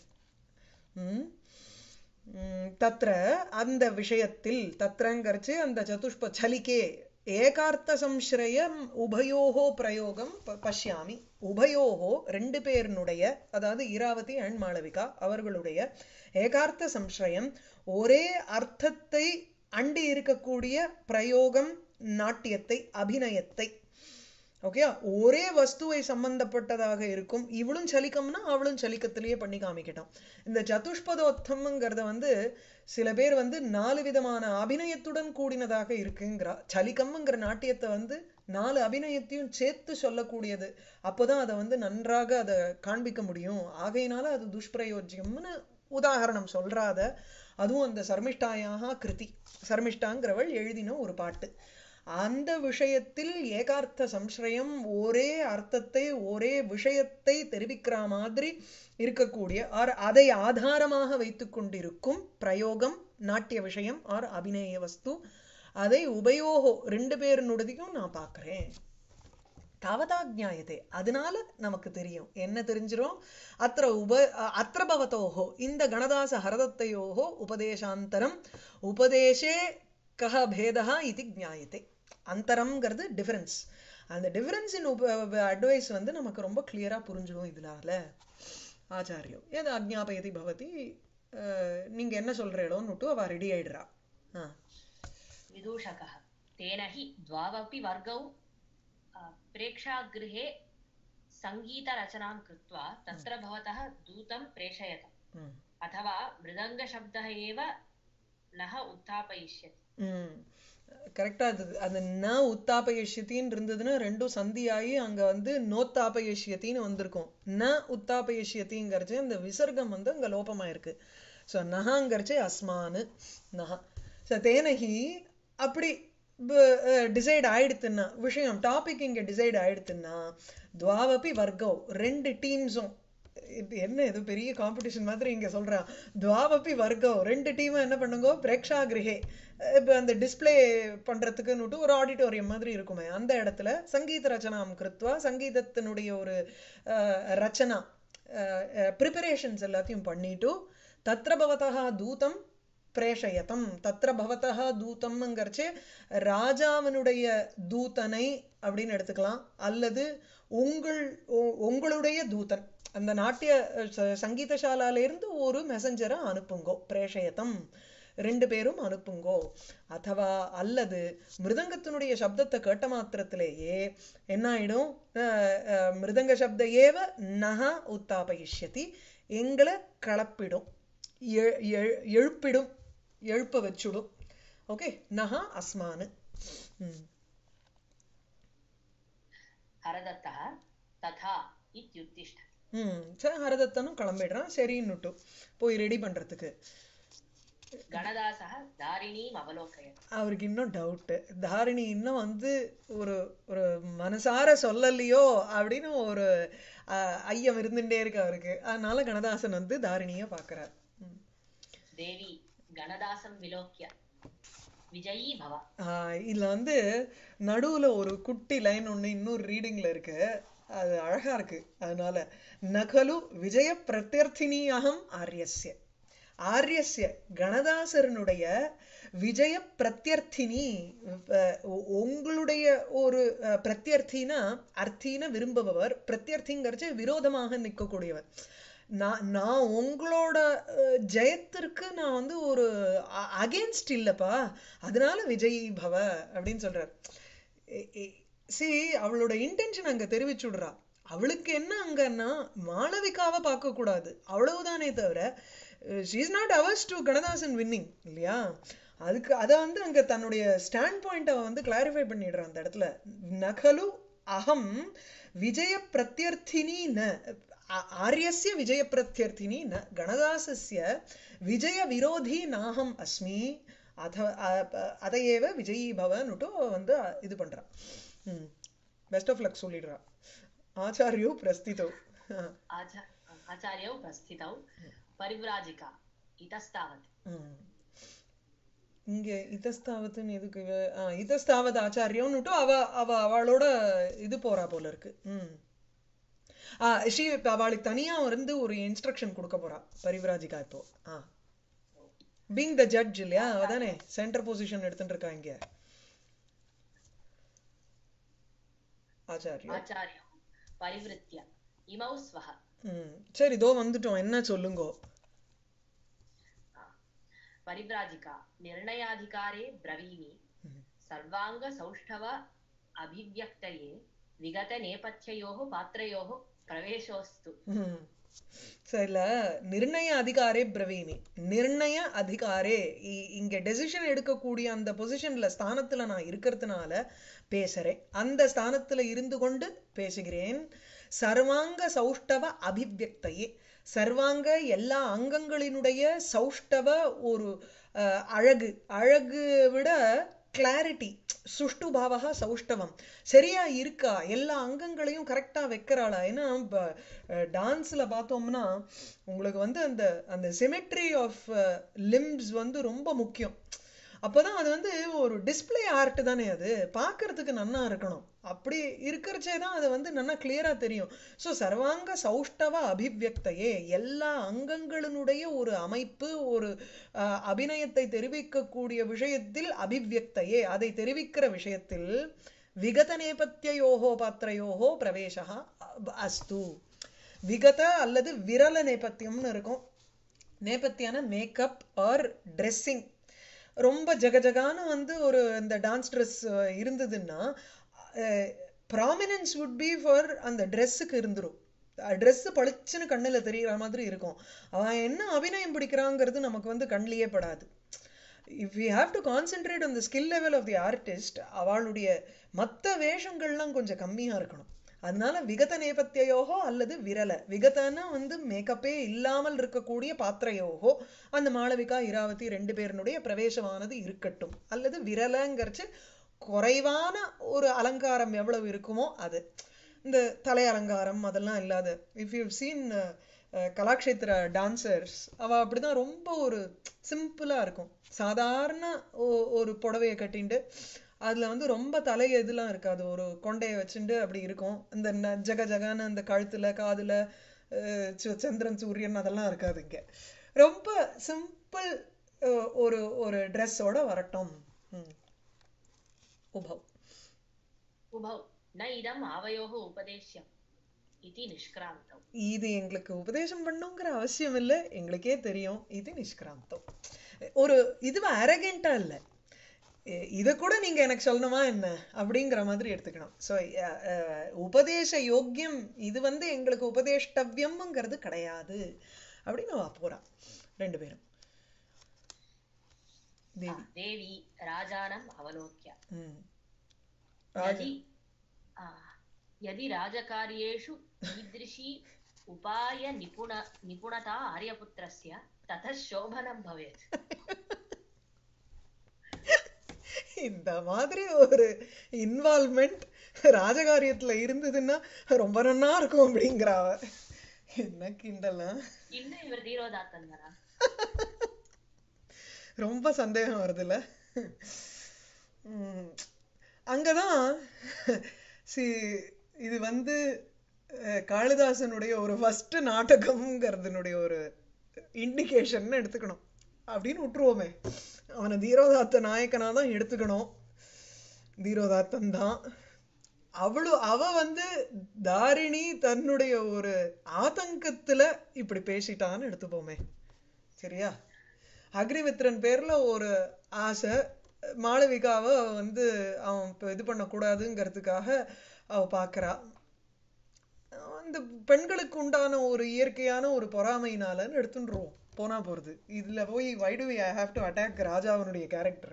தத்ர அந்த விஷயத்தில் தத்ரங்கிறச்சு அந்த சதுஷ்ப சலிகே ஏகார்த்த சம்ஸ்ரயம் உபயோகோ பிரயோகம் ப- பஷ்யாமி உபயோகோ ரெண்டு பேரினுடைய அதாவது இராவதி அண்ட் மாளவிகா அவர்களுடைய ஏகார்த்த சம்ஸ்ரயம் ஒரே அர்த்தத்தை அண்டி இருக்கக்கூடிய பிரயோகம் நாட்டியத்தை அபிநயத்தை ஓகே ஒரே வஸ்துவை சம்பந்தப்பட்டதாக இருக்கும் இவளும் சலிக்கம்னா அவளும் சலிக்கத்திலேயே பண்ணி காமிக்கட்டும் இந்த சதுஷ்பதோத்தம்ங்கிறத வந்து சில பேர் வந்து நாலு விதமான அபிநயத்துடன் கூடினதாக இருக்குங்கிறா சலிக்கம்ங்கிற நாட்டியத்தை வந்து நாலு அபிநயத்தையும் சேர்த்து சொல்லக்கூடியது அப்போதான் அதை வந்து நன்றாக அதை காண்பிக்க முடியும் ஆகையினால அது துஷ்பிரயோஜ்யம்னு உதாகரணம் சொல்றாத அதுவும் அந்த சர்மிஷ்டாயாக கிருதி சர்மிஷ்டாங்கிறவள் எழுதின ஒரு பாட்டு அந்த விஷயத்தில் ஏகார்த்த சம்ஸ்ரயம் ஒரே அர்த்தத்தை ஒரே விஷயத்தை தெரிவிக்கிற மாதிரி இருக்கக்கூடிய ஆர் அதை ஆதாரமாக வைத்துக் கொண்டிருக்கும் பிரயோகம் நாட்டிய விஷயம் ஆர் அபிநய வஸ்து அதை உபயோகோ ரெண்டு பேருனுடையும் நான் பார்க்கிறேன் தாவதா ஜாயதே அதனால நமக்கு தெரியும் என்ன தெரிஞ்சிரும் அத்திர உப அ- அத்திர பவத்தோஹோ இந்த கணதாச ஹரதத்தையோஹோ உபதேசாந்தரம் உபதேசே கஹ பேதா இது ஜாயதே அந்தரம்ங்கிறது டிஃபரன்ஸ் அந்த டிஃபரன்ஸ் இன் உப அட்வைஸ் வந்து நமக்கு ரொம்ப கிளியரா புரிஞ்சிடும் இதனால ஆச்சாரியம் ஏது அஜ்ஞாபயதி பவதி அஹ், நீங்க என்ன சொல்றீங்களோன்னுட்டு அவ ரெடி ஆயிடுறா ஆ विदूषकः तेन हि द्वावपि वर्गौ अ, प्रेक्षागृहे सङ्गीतरचनां कृत्वा तत्र भवतः दूतं प्रेषयत ம் अथवा मृदङ्गशब्दः एव नः उत्थापयिष्यति ம் கரெக்டா அது அது ந உத்தாபயஷ்யத்தின்னு இருந்ததுன்னா ரெண்டும் சந்தியாகி அங்க வந்து நோத்தாபயஷ்யத்தின்னு வந்திருக்கும் ந உத்தாபயஷ்யத்திங்கிறச்சு அந்த விசர்க்கம் வந்து அங்க லோபமா இருக்கு ஸோ நகாங்கிறச்சு அஸ்மானு நகா ஸோ தேனகி அப்படி டிசைட் ஆயிடுத்துன்னா விஷயம் டாபிக் இங்க டிசைட் ஆயிடுத்துன்னா துவாவபி வர்க்கம் ரெண்டு டீம்ஸும் இப்ப என்ன இது பெரிய காம்படிஷன் மாதிரி இங்க சொல்றான் துவாவப்பி வர்க்கம் ரெண்டு டீமும் என்ன பண்ணுங்க பிரேக்ஷாகிரகே இப்ப அந்த டிஸ்ப்ளே பண்றதுக்குன்னுட்டு ஒரு ஆடிட்டோரியம் மாதிரி இருக்குமே அந்த இடத்துல சங்கீத ரச்சனாம் கிருத்வா சங்கீதத்தினுடைய ஒரு அஹ், ரச்சனா ப்ரிப்பரேஷன்ஸ் எல்லாத்தையும் பண்ணிட்டு தத்ர பவதா தூதம் பிரேஷயத்தம் தத்ர பவதா தூதம்ங்கிறச்சு ராஜாவினுடைய தூதனை அப்படின்னு எடுத்துக்கலாம் அல்லது உங்கள் உ- உங்களுடைய தூதன் அந்த நாட்டிய அஹ், ச- சங்கீதசாலால இருந்து ஒரு மெசஞ்சரை அனுப்புங்கோ பிரேஷயத்தம் ரெண்டு பேரும் அனுப்புங்கோ அதவா அல்லது மிருதங்கத்தினுடைய சப்தத்தை கேட்ட மாத்திரத்திலேயே என்ன ஆயிடும் அஹ், அஹ், மிருதங்க சப்த ஏவ நக உத்தாபயிஷ்யதி எங்களை கலப்பிடும் எ- எ- எழுப்பிடும் எழுப்ப வச்சுடும் ஓகே நகா அஸ்மானு ம் हरदत्तः तथा इत्युत्तिष्ठ ம் சரி ஹரதத்தனும் கிளம்பிடுறான் சரின்னுட்டு போய் ரெடி பண்றதுக்கு गणदासः दारिणीम् अवलोकयत् அவருக்கு இன்னும் டவுட்டு தாரிணி இன்னும் வந்து ஒரு ஒரு மனசார சொல்லலையோ அப்படின்னு ஒரு அஹ், ஐயம் இருந்துட்டே இருக்கு அவருக்கு அதனால கணதாசன் வந்து தாரிணிய பாக்குறார் ம். देवी गणदासं विलोक्य विजयी भव ஆஹ் இதுல வந்து நடுவுல ஒரு குட்டி லைன் ஒண்ணு இன்னொரு ரீடிங்ல இருக்கு அது அழகா இருக்கு அதனால நகலு விஜய பிரத்யர்த்தினி அகம் ஆரியஸ்ய ஆரியஸ்ய கணதாசரனுடைய விஜய பிரத்யர்த்தினி அஹ் உ- உங்களுடைய ஒரு அஹ், பிரத்யர்த்தினா அர்த்தின விரும்புபவர் பிரத்யர்த்திங்கிறச்சு விரோதமாக நிற்கக்கூடியவர் நான் நான் உங்களோட அஹ், ஜெயத்திற்கு நான் வந்து ஒரு அகேன்ஸ்ட் இல்லப்பா அதனால விஜயி பவ அப்படின்னு சொல்றார் சி அவளோட இன்டென்ஷன் அங்க தெரிவிச்சு விடுறா அவளுக்கு என்ன அங்கன்னா மாளவிகாவை பார்க்க கூடாது அவ்வளவுதானே தவிர she is not ours to Ganadasan winning இல்லையா அதுக்கு அதை வந்து அங்க தன்னுடைய ஸ்டாண்ட் பாயிண்ட் அவ வந்து கிளாரிஃபை பண்ணிடுறான் அந்த இடத்துல நகலு அகம் விஜய பிரத்யர்த்தினி ந ஆ- ஆரியஸ்ய விஜய பிரத்யர்த்தினி ந கணதாசஸ்ய விஜய விரோதி நாகம் அஸ்மி அத அ- அதையேவ விஜயி பவன்னுட்டு அவ வந்து இது பண்றா ம் பெஸ்ட் ஆஃப் லக் சொல்லிடுறா ஆச்சாரியோ பிரஸ்திதோ ஆ, आचा आचार्यौ प्रस्थितौ परिव्राजिका इतस्तावत् ம். இங்க இதஸ்தாவத்துன்னு எதுக்கு இவ- ஆ, இதஸ்தாவத் ஆச்சாரியோன்னுட்டு அவ அவ அவளோட இது போறா போல இருக்கு ம் ஆ ஸ்ரீ இப்ப அவளுக்கு தனியா இருந்து ஒரு இன்ஸ்ட்ரக்ஷன் கொடுக்க போறா பரிவிராஜிகா இப்போ ஆ பீங் த ஜட்ஜ் இல்லையா அவதானே சென்டர் பொசிஷன் எடுத்துட்டு இருக்கா இங்க ஆச்சாரியோ आचार्यौ परिवृत्य इमौ स्वः ம் சரி இதோ வந்துட்டோம் என்ன சொல்லுங்கோ परिव्राजिका निर्णयाधिकारे ब्रवीमि ம். सर्वाङ्गसौष्ठव अभिव्यक्तये विगतनेपथ्ययोः पात्रयोः प्रवेशोऽस्तु ம். சரில நிர்ணய அதிகாரே பிரவீமி நிர்ணய அதிகாரே இ- இங்க டெசிஷன் எடுக்கக்கூடிய அந்த பொசிஷன்ல ஸ்தானத்துல நான் இருக்கிறதுனால பேசுறேன் அந்த ஸ்தானத்துல இருந்து கொண்டு பேசுகிறேன் சர்வாங்க சௌஷ்டவ அபிவியக்தையே சர்வாங்க எல்லா அங்கங்களினுடைய சௌஷ்டவ ஒரு அஹ், அழகு அழகு விட கிளாரிட்டி சுஷ்டு பாவகா சௌஷ்டவம் சரியா இருக்கா எல்லா அங்கங்களையும் கரெக்டா வைக்கிறாளா ஏன்னா டான்ஸ்ல பார்த்தோம்னா உங்களுக்கு வந்து அந்த அந்த சிமெட்ரி ஆஃப் லிம்ஸ் வந்து ரொம்ப முக்கியம் அப்பதான் அது வந்து ஒரு டிஸ்ப்ளே ஆர்ட் தானே அது பார்க்கறதுக்கு நன்னா இருக்கணும் அப்படி இருக்கிறச்சே தான் அது வந்து நன்னா கிளியரா தெரியும் ஸோ சர்வாங்க சௌஷ்டவ அபிவியக்தையே எல்லா அங்கங்களினுடைய ஒரு அமைப்பு ஒரு அஹ், அபிநயத்தை தெரிவிக்கக்கூடிய விஷயத்தில் அபிவியக்தையே அதை தெரிவிக்கிற விஷயத்தில் விகத நேபத்தியோகோ பாத்திரையோகோ பிரவேசா அஸ்து விகத அல்லது விரல நேபத்தியம்னு இருக்கும் நேபத்தியான மேக்கப் ஆர் ட்ரெஸ்ஸிங் ரொம்ப ஜகஜகான்னு வந்து ஒரு இந்த டான்ஸ் ட்ரெஸ் இருந்ததுன்னா ப்ராமினன்ஸ் வுட் பி ஃபார் அந்த ட்ரெஸ்ஸுக்கு இருந்துரும் ட்ரெஸ் பளிச்சுன்னு கண்ணுல தெரியற மாதிரி இருக்கும் அவன் என்ன அபிநயம் பிடிக்கிறாங்கிறது நமக்கு வந்து கண்ணிலேயே படாது if you have to concentrate on the skill level of the artist அவளுடைய மற்ற வேஷங்கள்லாம் கொஞ்சம் கம்மியா இருக்கணும் அதனால விகத நேபத்தியோகோ அல்லது விரல விகதனா வந்து மேக்கப்பே இல்லாமல் இருக்கக்கூடிய பாத்திரையோகோ அந்த மாளவிகா இராவதி ரெண்டு பேருனுடைய பிரவேசமானது இருக்கட்டும் அல்லது விரலங்கிறச்சு குறைவான ஒரு அலங்காரம் எவ்வளவு இருக்குமோ அது இந்த தலை அலங்காரம் அதெல்லாம் இல்லாத if you seen Kalakshetra dancers அவ அப்படிதான் ரொம்ப ஒரு சிம்பிளா இருக்கும் சாதாரண ஒ- ஒரு புடவைய கட்டிண்டு அதுல வந்து ரொம்ப தலை இதெல்லாம் இருக்காது ஒரு கொண்டைய வச்சுண்டு அப்படி இருக்கும் இந்த ந- ஜக ஜகான்னு அந்த கழுத்துல காதுல அஹ், சு- சந்திரன் சூரியன் அதெல்லாம் இருக்காது இங்க ரொம்ப சிம்பிள் ஒரு ஒரு ட்ரெஸ்ஸோட வரட்டும் ம். உபவ் उभौ न इदम् आवयोः उपदेश्यम् इति निष्क्रान्तौ இது எங்களுக்கு உபதேசம் பண்ணுங்கிற அவசியம் இல்லை எங்களுக்கே தெரியும் இது நிஷ்கிராந்தம் ஒரு இது அரகண்டா இல்ல இ- இத கூட நீங்க எனக்கு சொல்லணுமா என்ன அப்படிங்கிற மாதிரி எடுத்துக்கணும் ஸோ உபதேச யோக்கியம் இது வந்து எங்களுக்கு உபதேஷ்டவ்யம்ங்கிறது கிடையாது அப்படின்னு அவ போறா ரெண்டு பேரும் தேவி देवी राजानम् अवलोक्य ம் ராஜ यदि आ, यदि राजकार्येषु ईदृशी उपाय निपुण निपुणता आर्यपुत्रस्य ततः शोभनं भवेत् இந்த மாதிரி ஒரு இன்வால்மெண்ட் ராஜகாரியத்துல இருந்ததுன்னா ரொம்ப நன்னா இருக்கும் அப்படிங்கிற அவ என்ன கிண்டலா இன்னும் இவர் தீரோதாத்தன் தானா ரொம்ப சந்தேகம் வருதுல்ல உம் அங்கதான் சி இது வந்து அஹ், காளிதாசனுடைய ஒரு ஃபர்ஸ்ட் நாடகம்ங்கிறதுனுடைய ஒரு இண்டிகேஷன் எடுத்துக்கணும் அப்படின்னு விட்டுருவோமே அவனை தீரோதாத்த நாயக்கனா தான் எடுத்துக்கணும் தீரோதாத்தன் தான் அவளு அவ வந்து தாரிணி தன்னுடைய ஒரு ஆதங்கத்துல இப்படி பேசிட்டான்னு எடுத்துப்போமே சரியா அக்னிமித்ரன் பேர்ல ஒரு ஆசை மாளவிகாவை அவ வந்து அவன் இப்ப இது பண்ணக்கூடாதுங்கிறதுக்காக அவ பார்க்கறா அந்த பெண்களுக்கு உண்டான ஒரு இயற்கையான ஒரு பொறாமையினாலன்னு எடுத்துட்டுருவோம் போனா போறது இதுல போய் why do I have to attack ராஜாவனுடைய கேரக்டர்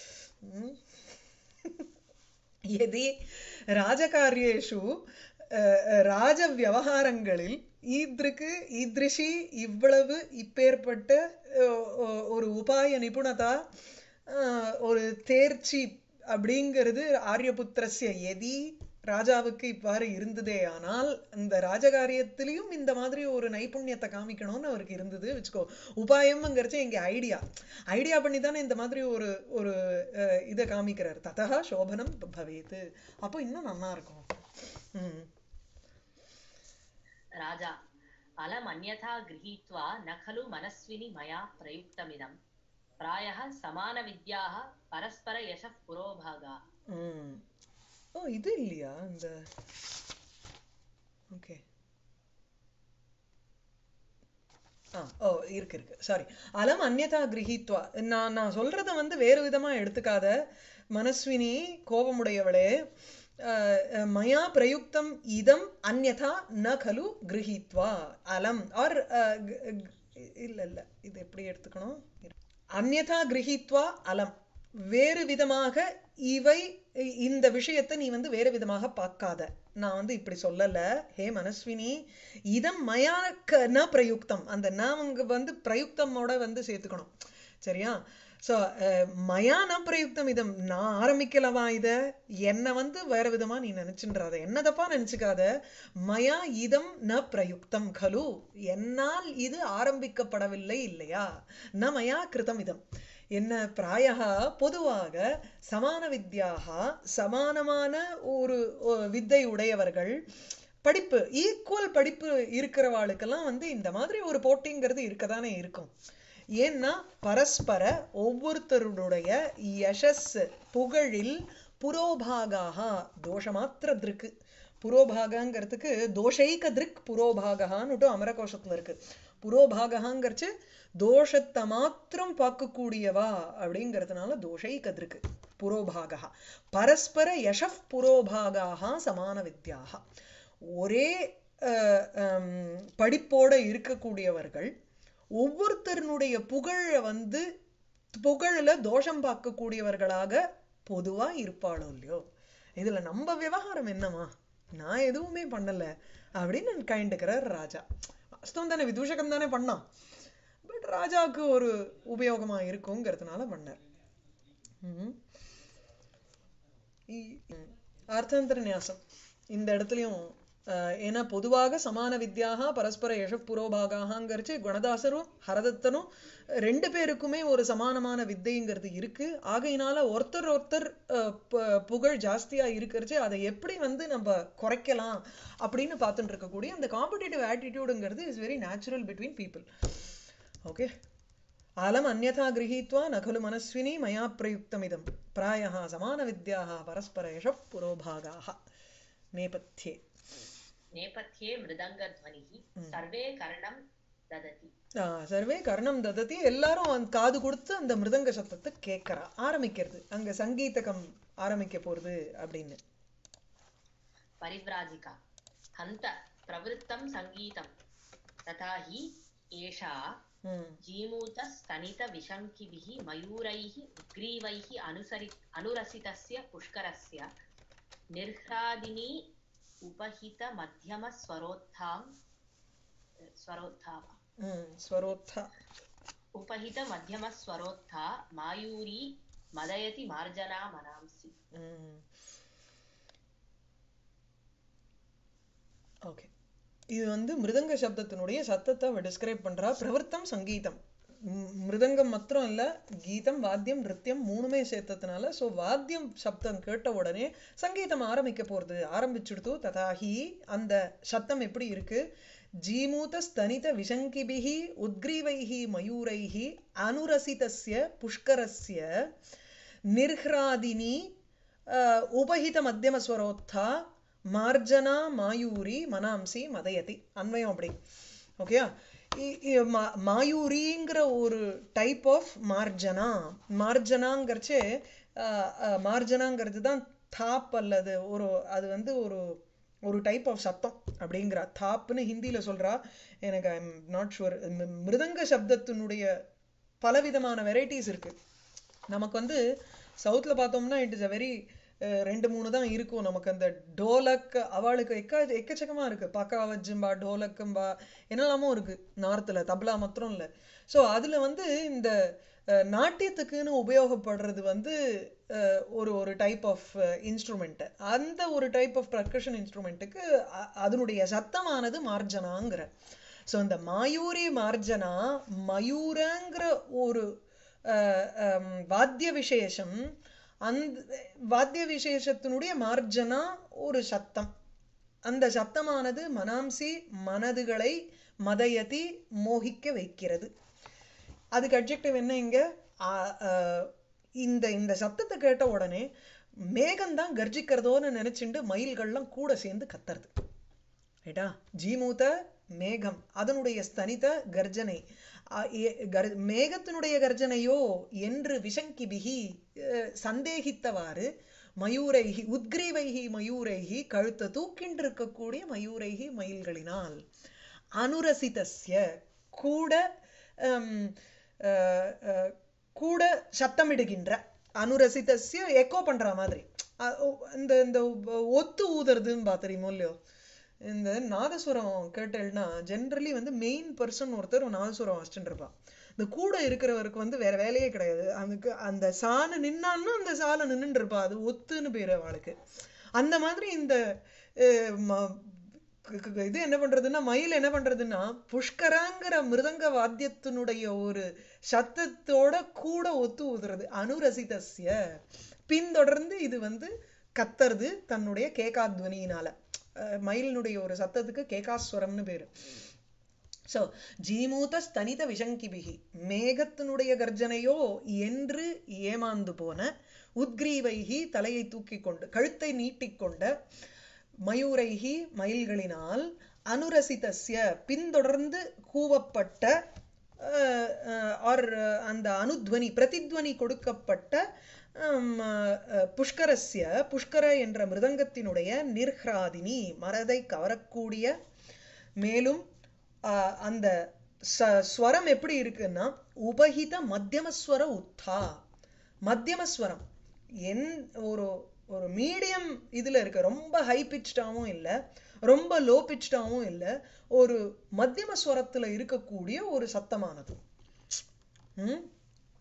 எதி ராஜகாரியேஷு அஹ், அஹ், ராஜ விவகாரங்களில் ஈத்ருக்கு ஈத்ரிஷி இவ்வளவு இப்பேற்பட்ட அஹ், ஒ- ஒரு உபாய நிபுணதா அஹ், ஒரு தேர்ச்சி அப்படிங்கிறது ஆரியபுத்திரஸ்ய எதி ராஜாவுக்கு இவ்வாறு இருந்ததே ஆனால் இந்த ராஜகாரியத்திலையும் இந்த மாதிரி ஒரு நைபுண்யத்தை காமிக்கணும்னு அவருக்கு இருந்தது வச்சுக்கோ உபாயம்ங்கிறச்சு இங்க ஐடியா ஐடியா பண்ணி தானே இந்த மாதிரி ஒரு ஒரு அஹ், இதை காமிக்கிறார் ததா சோபனம் பவேத் அப்போ இன்னும் நல்லா இருக்கும் ம் राजा अलम् अन्यथा गृहीत्वा न खलु मनस्विनि मया प्रयुक्तमिदम् प्रायः समानविद्याः परस्परयशः पुरोभागाः ம் ஓ இது இல்லையா இந்த ஓகே ஆ ஓ இருக்கு இருக்கு சாரி அலம் அந்யதா கிரகித்வா நான் நான் சொல்றத வந்து வேறு விதமா எடுத்துக்காத மனஸ்வினி கோபமுடையவளே அஹ், அஹ், மயா பிரயுக்தம் இதம் அந்யதா ந கலு கிரகித்வா அலம் ஆர் இல்ல இல்ல இது எப்படி எடுத்துக்கணும் அந்யதா கிரகித்வா அலம் வேறு விதமாக இவை இ- இந்த விஷயத்தை நீ வந்து வேறு விதமாக பார்க்காத நான் வந்து இப்படி சொல்லல ஹே மனஸ்வினி இதம் மயா க- ந பிரயுக்தம் அந்த ந அங்க வந்து பிரயுக்தமோட வந்து சேர்த்துக்கணும் சரியா சோ மயா ந பிரயுக்தம் இதம் நான் ஆரம்பிக்கலவா இத என்ன வந்து வேற விதமா நீ நினைச்சுன்றாத என்ன தப்பா நினைச்சுக்காத மயா இதம் ந பிரயுக்தம் கலு என்னால் இது ஆரம்பிக்கப்படவில்லை இல்லையா ந மயா கிருதம் இதம் என்ன பிராயः பொதுவாக சமான வித்யாக சமானமான ஒரு ஒ, வித்தை உடையவர்கள் படிப்பு ஈக்குவல் படிப்பு இருக்கிறவாளுக்கெல்லாம் வந்து இந்த மாதிரி ஒரு போட்டிங்கிறது இருக்கதானே இருக்கும் ஏன்னா பரஸ்பர ஒவ்வொருத்தருடைய யசஸ் புகழில் புரோபாகாக தோஷமாத்திர திருக்கு புரோபாகங்கிறதுக்கு தோஷைக திருக் புரோபாகான்னுட்டு அமரகோஷத்துல இருக்கு புரோபாகாங்கிறச்சு தோஷத்தை மாத்திரம் பார்க்கக்கூடியவா அப்படிங்கிறதுனால தோஷைக திருக்கு புரோபாகா பரஸ்பர யசப் புரோபாகாக சமான வித்யாக ஒரே அஹ், ஹம், படிப்போட இருக்கக்கூடியவர்கள் ஒவ்வொருத்தருனுடைய புகழ வந்து புகழ்ல தோஷம் பார்க்கக்கூடியவர்களாக பொதுவா இருப்பாளோ இல்லையோ இதுல நம்ம விவகாரம் என்னமா நான் எதுவுமே பண்ணல அப்படின்னு கைண்டுக்கிறார் ராஜா வாஸ்தவம் தானே விதூஷகம் தானே பண்ணான் பட் ராஜாவுக்கு ஒரு உபயோகமா இருக்குங்கிறதுனால பண்ணார் ம். இ- ம். அர்த்தாந்தர நியாசம் இந்த இடத்துலயும் அஹ், ஏன்னா பொதுவாக சமான வித்யாக பரஸ்பர யஷ புரோபாகாங்கிறச்சு குணதாசரும் ஹரதத்தனும் ரெண்டு பேருக்குமே ஒரு சமானமான வித்தைங்கிறது இருக்கு ஆகையினால ஒருத்தர் ஒருத்தர் அஹ், பு- புகழ் ஜாஸ்தியா இருக்கிறச்சு அதை எப்படி வந்து நம்ம குறைக்கலாம் அப்படின்னு பார்த்துட்டு இருக்கக்கூடிய அந்த காம்படிட்டிவ் ஆட்டிடியூடுங்கிறது is very natural between people okay आलम् अन्यथा गृहीत्वा न खलु मनस्विनी मया प्रयुक्तमिदं प्रायः समानविद्याः परस्परयशः पुरोभागाः नेपथ्ये नेपथ्ये मृदङ्गध्वनिः सर्वे कर्णं ददति ஆ, சர்வே கர்ணம் தததி எல்லாரும் அந்த காது கொடுத்து அந்த மிருதங்க சத்தத்தை கேட்கறா ஆரம்பிக்கிறது அங்க சங்கீதகம் ஆரம்பிக்க போறது அப்படின்னு परिव्राजिका हन्त प्रवृत्तं सङ्गीतं तथा हि एषा ம் जीमूतस्तनितविशङ्किभिः मयूरैः उग्रीवैः अनुसरि अनुरसितस्य पुष्करस्य निर्ह्रादिनी उपहितमध्यमस्वरोत्थां स्वरोत्था वा? ம் ஸ்வரோத்தா उपहितमध्यमस्वरोत्था मायूरी मदयति मार्जना मनांसि ம் ஓகே இது வந்து மிருதங்க சப்தத்தினுடைய சத்தத்தை அவ டிஸ்கிரைப் பண்றா பிரவர்த்தம் சங்கீதம் ம், மிருதங்கம் மாத்திரம் இல்ல கீதம் வாத்தியம் நிருத்தியம் மூணுமே சேர்த்ததுனால சோ வாத்தியம் சப்தம் கேட்ட உடனே சங்கீதம் ஆரம்பிக்க போறது ஆரம்பிச்சுடுத்து ததாகி அந்த சத்தம் எப்படி இருக்கு ஜீமூத ஸ்தனித விஷங்கிபிஹி உத்கிரீவைஹி மயூரைஹி அனுரசிதஸ்ய புஷ்கரஸ்ய निर्ह्रादिनी अ, उपहितमध्यमस्वरोत्था மார்ஜனா மாயூரி மனாம்சி மதயதி அன்வயம் அப்படி ஓகேயா மாயூரிங்கிற ஒரு டைப் ஆஃப் மார்ஜனா மார்ஜனாங்கிறச்சு மார்ஜனாங்கிறது தான் தாப் அல்லது ஒரு அது வந்து ஒரு ஒரு டைப் ஆஃப் சத்தம் அப்படிங்கிறா தாப்னு ஹிந்தியில சொல்றா எனக்கு ஐ எம் நாட் ஷுவர் மிருதங்க சப்தத்தினுடைய பலவிதமான வெரைட்டிஸ் இருக்கு நமக்கு வந்து சவுத்தில் பார்த்தோம்னா இட் இஸ் அ வெரி ரெண்டு மூணு தான் இருக்கும் நமக்கு அந்த டோலக் அவளுக்கு எக்க எக்கச்சக்கமா இருக்கு பக்காவஜும்பா டோலக்கும்பா என்னெல்லாமோ இருக்கு நார்த்தில் தப்லா மாத்திரம் இல்லை ஸோ அதுல வந்து இந்த அஹ், நாட்டியத்துக்குன்னு உபயோகப்படுறது வந்து அஹ், ஒரு ஒரு டைப் ஆஃப் இன்ஸ்ட்ருமெண்ட் அந்த ஒரு டைப் ஆஃப் பர்கஷன் இன்ஸ்ட்ருமெண்ட்டுக்கு அதனுடைய சத்தமானது மார்ஜனாங்கிற ஸோ இந்த மாயூரி மார்ஜனா மயூரங்கிற ஒரு அஹ், ஹம், வாத்திய விசேஷம் அந்த வாத்திய விசேஷத்தினுடைய மார்ஜனா ஒரு சத்தம் அந்த சத்தமானது மனாம்சி மனதுகளை மதயதி மோகிக்க வைக்கிறது அதுக்கு அட்ஜெக்டிவ் என்ன இங்க ஆ, அஹ், இந்த இந்த சத்தத்தை கேட்ட உடனே மேகம்தான் கர்ஜிக்கிறதோன்னு நினைச்சுண்டு மயில்கள்லாம் கூட சேர்ந்து கத்துறது ரைட்டா ஜீமூத மேகம் அதனுடைய ஸ்தனித கர்ஜனை அ, ஏ- கர்- மேகத்தினுடைய கர்ஜனையோ என்று விஷங்கிபிகி அஹ், சந்தேகித்தவாறு மயூரைகி உத்கிரீவைகி மயூரைகி கழுத்தை தூக்கிண்டு இருக்கக்கூடிய மயூரைகி மயில்களினால் அனுரசிதஸ்ய கூட ஹம், அஹ், அஹ், கூட சத்தமிடுகின்ற அனுரசிதஸ்ய எக்கோ பண்ற மாதிரி அ- ஓ- இந்த இந்த ஒத்து ஊதுறதுன்னு பாத்துறீமோ இல்லையோ இந்த நாதசுரம் கேட்டேன்னா ஜென்ரலி வந்து மெயின் பர்சன் ஒருத்தர் நாதசுரம் வச்சுட்டு இருப்பான் இந்த கூட இருக்கிறவருக்கு வந்து வேற வேலையே கிடையாது அதுக்கு அந்த சாணு நின்னான்னா அந்த சாலை நின்னுட்டு இருப்பா அது ஒத்துன்னு பேரு அவளுக்கு அந்த மாதிரி இந்த அஹ், ம- கு- கு- இது என்ன பண்றதுன்னா மயில் என்ன பண்றதுன்னா புஷ்கராங்கிற மிருதங்க வாத்தியத்தினுடைய ஒரு சத்தத்தோட கூட ஒத்து ஊதுறது அனுரசிதஸ்ய பின்தொடர்ந்து இது வந்து கத்துறது தன்னுடைய கேகாத்வனியினால அஹ், மயிலினுடைய ஒரு சத்தத்துக்கு கேகாஸ்வரம்னு பேரு சோ ஜீமூத ஸ்தனித விஷங்கிபிகி மேகத்தினுடைய கர்ஜனையோ என்று ஏமாந்து போன உத்கிரீவைகி தலையை தூக்கிக் கொண்டு கழுத்தை நீட்டிக்கொண்ட மயூரைகி மயில்களினால் அனுரசிதஸ்ய பின்தொடர்ந்து கூவப்பட்ட அஹ், அஹ், ஆர் அந்த அனுத்வனி பிரதித்வனி கொடுக்கப்பட்ட ஹம், அஹ், புஷ்கரஸ்ய புஷ்கர என்ற மிருதங்கத்தினுடைய நிர்ஹ்ராதினி மரதை கவரக்கூடிய மேலும் ஆஹ், அந்த ச- ஸ்வரம் எப்படி இருக்குன்னா உபஹித மத்தியமஸ்வர உத்தா மத்தியமஸ்வரம் என் ஒரு ஒரு மீடியம் இதுல இருக்கு ரொம்ப ஹை பிச்டாவும் இல்ல ரொம்ப லோ பிச்டாவும் இல்ல ஒரு மத்தியம ஸ்வரத்துல இருக்கக்கூடிய ஒரு சத்தமானது ம்?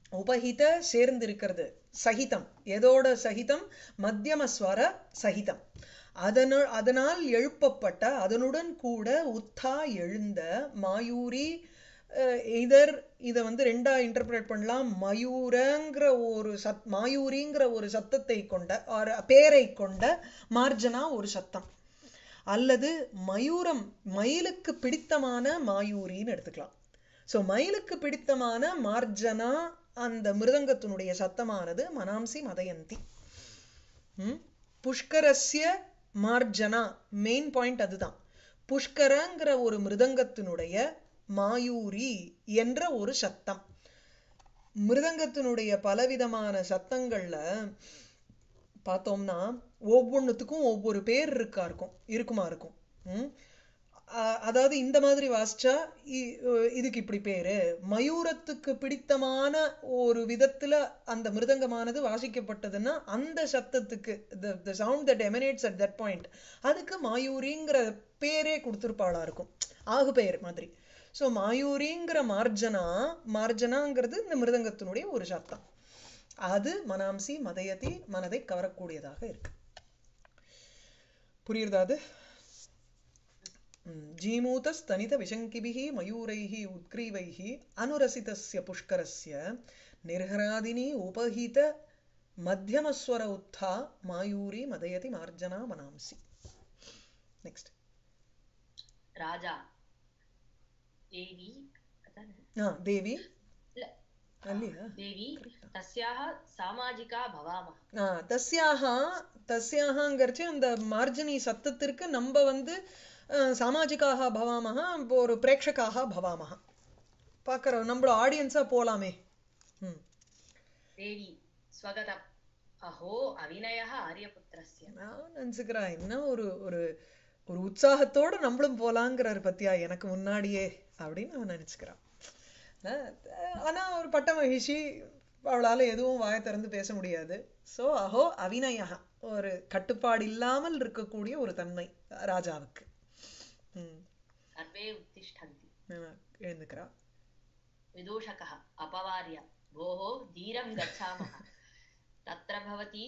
உபஹித சேர்ந்து இருக்கிறது சகிதம் எதோட சகிதம் மத்தியம ஸ்வர சகிதம் அதனு அதனால் எழுப்பப்பட்ட அதனுடன் கூட உத்தா எழுந்த மாயூரி இதர் இதை வந்து ரெண்டா இன்டர்பிரேட் பண்ணலாம் மயூரங்கிற ஒரு சத் மாயூரிங்கிற ஒரு சத்தத்தை கொண்ட ஒரு பேரை கொண்ட மார்ஜனா ஒரு சத்தம் அல்லது மயூரம் மயிலுக்கு பிடித்தமான மாயூரின்னு எடுத்துக்கலாம் ஸோ மயிலுக்கு பிடித்தமான மார்ஜனா அந்த மிருதங்கத்தினுடைய சத்தமானது மனாம்சி மதயந்தி ம்? புஷ்கரஸ்ய மார்ஜனா மெயின் பாயிண்ட் அதுதான் புஷ்கரங்கிற ஒரு மிருதங்கத்தினுடைய மாயூரி என்ற ஒரு சத்தம் மிருதங்கத்தினுடைய பலவிதமான சத்தங்கள்ல பார்த்தோம்னா ஒவ்வொன்றுத்துக்கும் ஒவ்வொரு பேர் இருக்கா இருக்கும் இருக்குமா இருக்கும் ம்? அ- அதாவது இந்த மாதிரி வாசிச்சா இ- இதுக்கு இப்படி பேரு மயூரத்துக்கு பிடித்தமான ஒரு விதத்துல அந்த மிருதங்கமானது வாசிக்கப்பட்டதுன்னா அந்த சத்தத்துக்கு the sound that emanates at that point அதுக்கு மாயூரிங்கிற பேரே கொடுத்துருப்பாளா இருக்கும் ஆகு பெயர் மாதிரி ஸோ மாயூரிங்கிற மார்ஜனா மார்ஜனாங்கிறது இந்த மிருதங்கத்தினுடைய ஒரு சத்தம் அது மனாம்சி மதயதி மனதை கவரக்கூடியதாக இருக்கு புரியுறதா அது जीमूतस्तनितविशङ्किभिः मयूरैः उत्ग्रीवैः अनुरसितस्य पुष्करस्य निर्हरादिनी उपहित मध्यमस्वर उत्था मायूरी मदयति मार्जना मनांसि नेक्स्ट् राजा देवी अतः- हा देवी இல்ல, அல்லையா देवी तस्याः सामाजिका भवामः ஆ, தஸ்யாக தஸ்யாகங்கிறச்சு அந்த மார்ஜினி சத்தத்திற்கு நம்ம வந்து அஹ், சாமாஜிக்காக பவாமக இப்போ ஒரு பிரேட்சகாக பவாமக பார்க்குற நம்மள ஆடியன்ஸா போலாமே ம் देवी स्वगतम् अहो अविनयः आर्यपुत्रस्य நான் நினச்சிக்கிறேன் என்ன ஒரு ஒரு ஒரு உற்சாகத்தோட நம்மளும் போலாங்கிறாரு பத்தியா எனக்கு முன்னாடியே அப்படின்னு அவன் நினைச்சுக்கிறான் அஹ் ஆனா ஒரு பட்ட மகிழ்ச்சி அவளால எதுவும் வாயை திறந்து பேச முடியாது சோ அஹோ அவிநயா ஒரு கட்டுப்பாடு இல்லாமல் இருக்கக்கூடிய ஒரு தன்மை ராஜாவுக்கு ம் सर्वे उत्तिष्ठन्ति நான் எழுந்துக்கிறா विदूषकः अपवार्य भोः धीरं गच्छामः तत्र भवती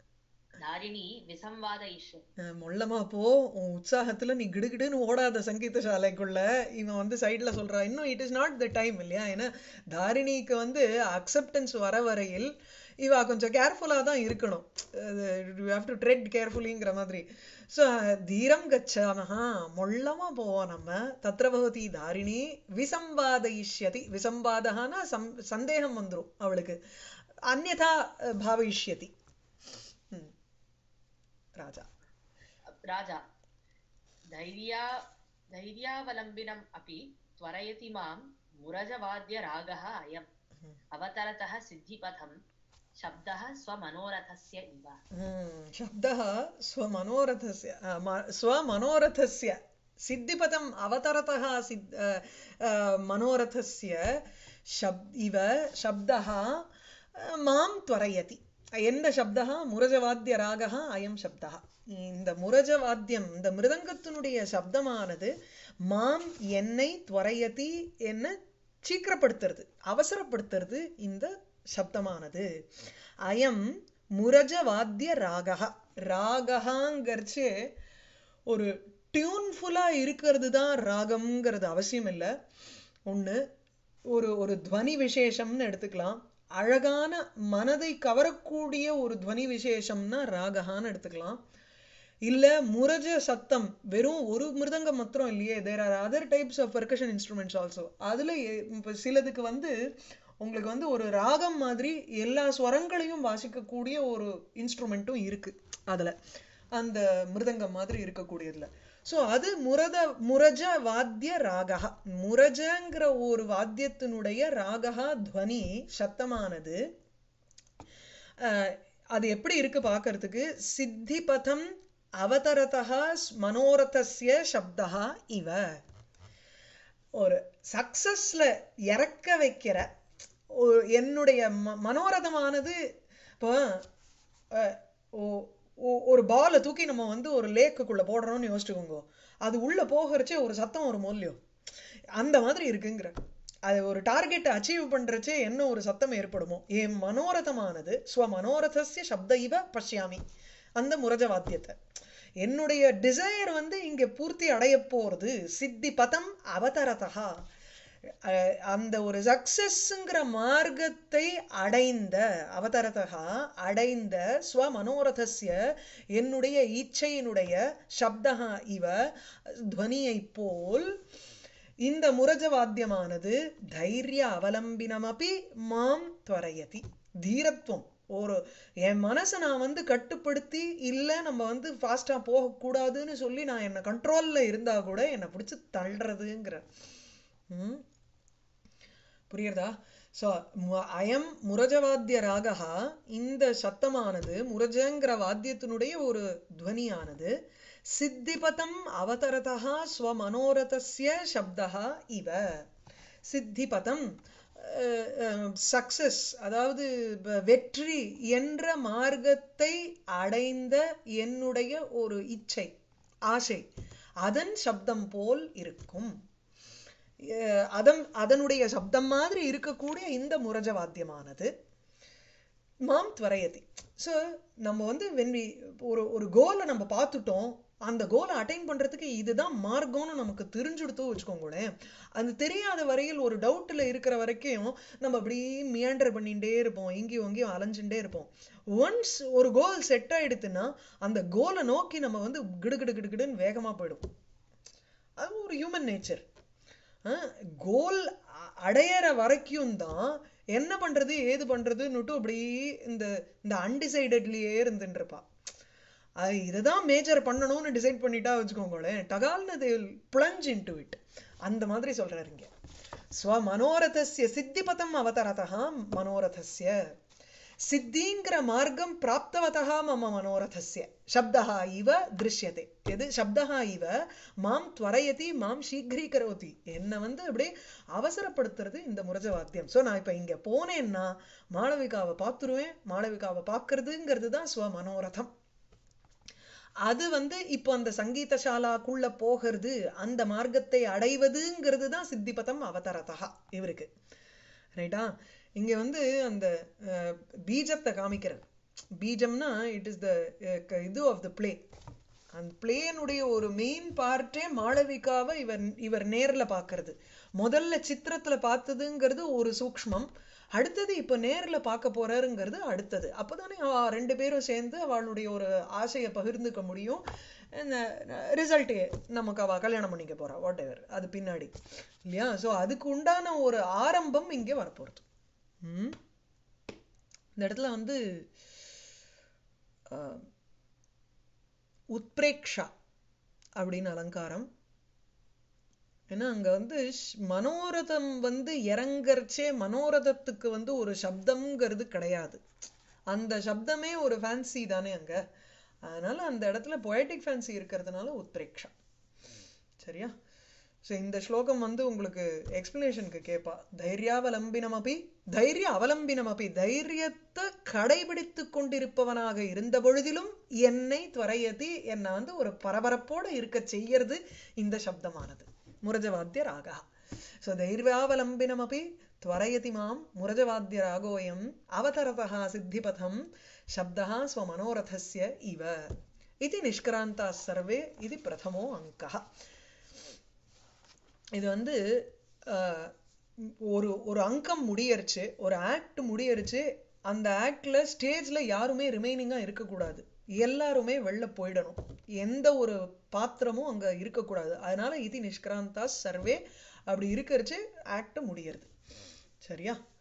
தாரிணி விசம்வாதயிஷ்யதி அஹ் மொள்ளமா போ உன் உற்சாகத்துல நீ கிடுகிடுன்னு ஓடாத சங்கீத சாலைக்குள்ள இவன் வந்து சைடுல சொல்றா இன்னும் it is not the time இல்லையா ஏன்னா தாரிணிக்கு வந்து அக்செப்டன்ஸ் வர வரையில் இவ கொஞ்சம் கேர்ஃபுல்லா தான் இருக்கணும் யூ ஹாவ் டு ட்ரெட் கேர்ஃபுல்லிங்கிற மாதிரி ஸோ தீரம் கச்சாமஹா மொள்ளமா போவோம் நம்ம தத்ர பவதி தாரிணி விசம்பாதயிஷ்யதி விசம்பாதகானா சம் சந்தேகம் வந்துரும் அவளுக்கு அந்யதா அஹ், பாவயிஷ்யதி ம். ராஜா राजा धैर्या धैर्यावलम्बिनम् अपि त्वरयति मां मुरजवाद्यरागः अयम् अवतरतः सिद्धिपथं शब्दः स्वमनोरथस्य इव हम्म, शब्दः स्वमनोरथस्य अ, म- स्वमनोरथस्य सिद्धिपदम् अवतरतः सिद् अ, अ, मनोरथस्य शब् इव शब्दः अ, मां त्वरयति எந்த சப்தா முரஜவாத்திய ராகா அயம் சப்தா இந்த முரஜவாத்தியம் இந்த மிருதங்கத்தினுடைய சப்தமானது மாம் என்னை துவரையதி என்ன சீக்கிரப்படுத்துறது அவசரப்படுத்துறது இந்த சப்தமானது அயம் முரஜவாத்திய ராகா ராகங்கிறச்சு ஒரு டியூன்ஃபுல்லா இருக்கிறது தான் ராகம்ங்கிறது அவசியம் இல்லை ஒண்ணு ஒரு ஒரு துவனி விசேஷம்னு எடுத்துக்கலாம் அழகான மனதை கவரக்கூடிய ஒரு துவனி விசேஷம்னா ராகஹான்னு எடுத்துக்கலாம் இல்ல முரஜ சத்தம் வெறும் ஒரு மிருதங்கம் மாத்திரம் இல்லையே there are other types of percussion instruments also அதுல எ- இப்ப சிலதுக்கு வந்து உங்களுக்கு வந்து ஒரு ராகம் மாதிரி எல்லா ஸ்வரங்களையும் வாசிக்கக்கூடிய ஒரு இன்ஸ்ட்ருமெண்ட்டும் இருக்கு அதுல அந்த மிருதங்கம் மாதிரி இருக்கக்கூடியதுல சோ அது முரத முரஜ வாத்திய ராகா முரஜங்கிற ஒரு வாத்தியத்தினுடைய ராகா துவனி சத்தமானது அஹ், அது எப்படி இருக்கு பார்க்கிறதுக்கு சித்திபதம் அவதரதா மனோரதஸ்ய சப்தா இவ ஒரு சக்சஸ்ல இறக்க வைக்கிற ஒரு- என்னுடைய ம- மனோரதமானது இப்போ அஹ், ஓ- ஓ- ஒரு பாலை தூக்கி நம்ம வந்து ஒரு லேக்குக்குள்ள போடுறோம்னு யோசிச்சுக்கோங்க அது உள்ள போகிறச்சே ஒரு சத்தம் ஒரு மூல்யம் அந்த மாதிரி இருக்குங்கிற அது ஒரு டார்கெட்டை அச்சீவ் பண்றச்சே என்ன ஒரு சத்தம் ஏற்படுமோ என் மனோரதமானது ஸ்வ மனோரதஸ்ய சப்த இவ பஷ்யாமி அந்த முரஜ வாத்தியத்தை என்னுடைய டிசையர் வந்து இங்க பூர்த்தி அடைய போறது சித்தி பதம் அவதரதா அஹ் அந்த ஒரு சக்சஸ்ங்கிற மார்க்கத்தை அடைந்த அவதரதா அடைந்த ஸ்வ மனோரதஸ்ய என்னுடைய இச்சையினுடைய சப்தகா இவ துவனியை போல் இந்த முரஜவாத்தியமானது தைரிய அவலம்பினமபி மாம் துவரையதி தீரத்துவம் ஒரு என் மனசை நான் வந்து கட்டுப்படுத்தி இல்லை நம்ம வந்து ஃபாஸ்டா போகக்கூடாதுன்னு சொல்லி நான் என்னை கண்ட்ரோல்ல இருந்தா கூட என்னை பிடிச்சி தள்ளுறதுங்கிற ம் புரியுறதா ஸோ அயம் முரஜவாத்திய ராகா இந்த சத்தமானது முரஜங்கிற வாத்தியத்தினுடைய ஒரு துவனியானது சித்திபதம் அவதரதா ஸ்வமனோரதஸ்ய சப்தா இவ சித்திபதம் சக்சஸ் அதாவது வ- வெற்றி என்ற மார்க்கத்தை அடைந்த என்னுடைய ஒரு இச்சை ஆசை அதன் சப்தம் போல் இருக்கும் அஹ் அதன் அதனுடைய சப்தம் மாதிரி இருக்கக்கூடிய இந்த முரஜ வாத்தியமானது மாம் துவரையதி ஸோ நம்ம வந்து when we ஒரு ஒரு கோலை நம்ம பார்த்துட்டோம் அந்த கோலை அட்டைன் பண்றதுக்கு இதுதான் மார்க்கம்னு நமக்கு தெரிஞ்சுடுத்தோ வச்சுக்கோங்களேன் அது தெரியாத வரையில் ஒரு டவுட்ல இருக்கிற வரைக்கும் நம்ம அப்படியே மியாண்டர் பண்ணிட்டே இருப்போம் இங்கேயும் அங்கேயும் அலைஞ்சுட்டே இருப்போம் ஒன்ஸ் ஒரு கோல் செட் ஆயிடுத்துன்னா அந்த கோலை நோக்கி நம்ம வந்து கிடுகிடு கிடுகிடுன்னு வேகமா போயிடும் அது ஒரு ஹியூமன் நேச்சர் கோல் அடையிற வரைக்கும் தான் என்ன பண்றது ஏது பண்றதுன்னுட்டு அப்படி இந்த இந்த அன்டிசைடட்லயே இருந்துட்டு இருப்பா அது இதுதான் மேஜர் பண்ணணும்னு டிசைட் பண்ணிட்டா வச்சுக்கோங்களேன் டகால்னு தே பிளஞ்ச் இன்டு இட் அந்த மாதிரி சொல்றாரு இங்க ஸ்வ மனோரதஸ்ய சித்திபதம் அவதரதா மனோரதஸ்ய சித்திங்கிற மார்க்கம் பிராப்தவதா மம மனோரதஸ்ய சப்தா இவ திருஷ்யதே எது சப்தா இவ மாம் துவரையதி மாம் சீக்கிரீகரோதி என்னை வந்து அப்படியே அவசரப்படுத்துறது இந்த முரஜ வாத்தியம் ஸோ நான் இப்ப இங்க போனேன்னா மாளவிகாவை பார்த்துருவேன் மாளவிகாவை பார்க்கறதுங்கிறது தான் ஸ்வ மனோரதம் அது வந்து இப்போ அந்த சங்கீத சாலாக்குள்ள போகிறது அந்த மார்க்கத்தை அடைவதுங்கிறது தான் சித்திபதம் அவதரதா இவருக்கு ரைட்டா இங்க வந்து அந்த அஹ், பீஜத்தை காமிக்கிறது பீஜம்னா இட் இஸ் த இது ஆஃப் த பிளே அந்த பிளேனுடைய ஒரு மெயின் பார்ட்டே மாளவிகாவை இவர் இவர் நேர்ல பார்க்கிறது முதல்ல சித்திரத்துல பார்த்ததுங்கிறது ஒரு சூக்ஷ்மம் அடுத்தது இப்ப நேர்ல பார்க்க போறாருங்கிறது அடுத்தது அப்பதானே அவ ரெண்டு பேரும் சேர்ந்து அவளுடைய ஒரு ஆசையை பகிர்ந்துக்க முடியும் ரிசல்ட் நமக்கு அவ கல்யாணம் பண்ணிக்க போறா வாட் எவர் அது பின்னாடி இல்லையா சோ அதுக்கு உண்டான ஒரு ஆரம்பம் இங்க வரப்போறது ம் இந்த இடத்துல வந்து அஹ், உத்பிரேக்ஷா அப்படின்னு அலங்காரம் ஏன்னா அங்க வந்து ஷ்- மனோரதம் வந்து இறங்கறச்சே மனோரதத்துக்கு வந்து ஒரு சப்தம்ங்கிறது கிடையாது அந்த சப்தமே ஒரு ஃபேன்சி தானே அங்க அதனால அந்த இடத்துல பொயட்டிக் ஃபேன்சி இருக்கிறதுனால உத்பிரேக்ஷா சரியா ஸோ இந்த ஸ்லோகம் வந்து உங்களுக்கு எக்ஸ்பிளனேஷனுக்கு கேட்பா தைரியாவலம்பினமபி தைரிய அவலம்பினமபி தைரியத்தை கடைபிடித்து கொண்டிருப்பவனாக இருந்த பொழுதிலும் என்னை துவரையதி என்னை வந்து ஒரு பரபரப்போட இருக்க செய்யறது இந்த சப்தமானது முரஜவாத்திய ராகா ஸோ தைரியாவலம்பினமபி त्वरयति मां मुरजवाद्यरागोऽयम् अवतरतः सिद्धिपथं शब्दः स्वमनोरथस्य इव इति निष्क्रान्ताः सर्वे इति प्रथमो अङ्कः இது வந்து அஹ், ஒரு ஒரு அங்கம் முடியறிச்சு ஒரு ஆக்ட் முடியறிச்சு அந்த ஆக்ட்ல ஸ்டேஜ்ல யாருமே ரிமைனிங்கா இருக்கக்கூடாது எல்லாருமே வெளில போயிடணும் எந்த ஒரு பாத்திரமும் அங்க இருக்கக்கூடாது அதனால இது நிஷ்கிராந்தா சர்வே அப்படி இருக்கறிச்சு ஆக்ட் முடியறது சரியா